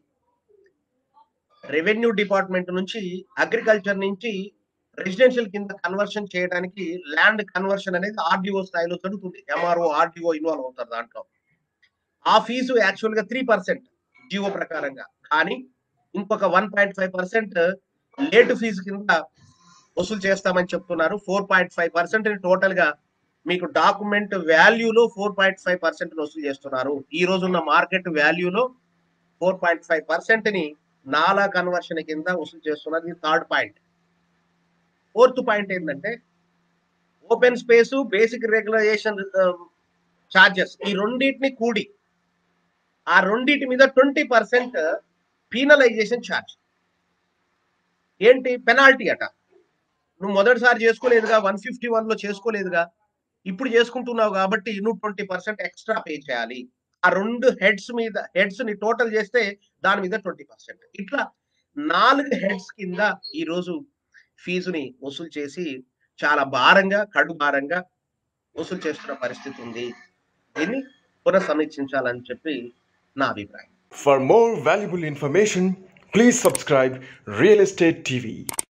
S1: రెవెన్యూ డిపార్ట్మెంట్ నుంచి అగ్రికల్చర్ నుంచి రెసిడెన్షియల్ కింద కన్వర్షన్ చేయడానికి ల్యాండ్ కన్వర్షన్ అనేది ఆర్డీఓ స్థాయిలో జరుగుతుంది ఎంఆర్ఓ ఆర్డీఓ ఇన్వాల్వ్ అవుతారు దాంట్లో ఆ ఫీజు యాక్చువల్ గా త్రీ పర్సెంట్ జియో ప్రకారంగా కానీ ఇంకొక one point five percent late fee కింద వసూలు చేస్తామని చెప్తున్నారు four point five percent total గా మీకు డాక్యుమెంట్ వాల్యూలో ఫోర్ పాయింట్ ఫైవ్ పర్సెంట్ వసూలు చేస్తున్నారు ఈ రోజున్న మార్కెట్ వాల్యూలో ఫోర్ పాయింట్ ఫైవ్ పర్సెంట్ ని నాలా కన్వర్షన్ కింద వసూలు చేస్తున్నారు ఇది థర్డ్ పాయింట్ ఫోర్త్ పాయింట్ ఏంటంటే open space basic regularisation charges ఈ రెండింటిని కూడి ఆ రెండింటి మీద ట్వంటీ పర్సెంట్ పీనలైజేషన్ ఛార్జ్ ఏంటి పెనాల్టీ అట నువ్వు మొదటిసారి చేసుకోలేదుగా వన్ ఫిఫ్టీ వన్ లో చేసుకోలేదుగా ఇప్పుడు చేసుకుంటున్నావు కాబట్టి నువ్వు ట్వంటీ పర్సెంట్ ఎక్స్ట్రా పే చేయాలి ఆ రెండు హెడ్స్ మీద హెడ్స్ ని టోటల్ చేస్తే దాని మీద ట్వంటీ పర్సెంట్ ఇట్లా నాలుగు హెడ్స్ కింద ఈ రోజు ఫీజుని వసూలు చేసి చాలా భారంగా కడు భారంగా వసూలు చేస్తున్న పరిస్థితి ఉంది దీన్ని పునఃసమీక్షించాలని చెప్పి నా అభిప్రాయం
S2: For more valuable information, please subscribe Real Estate TV.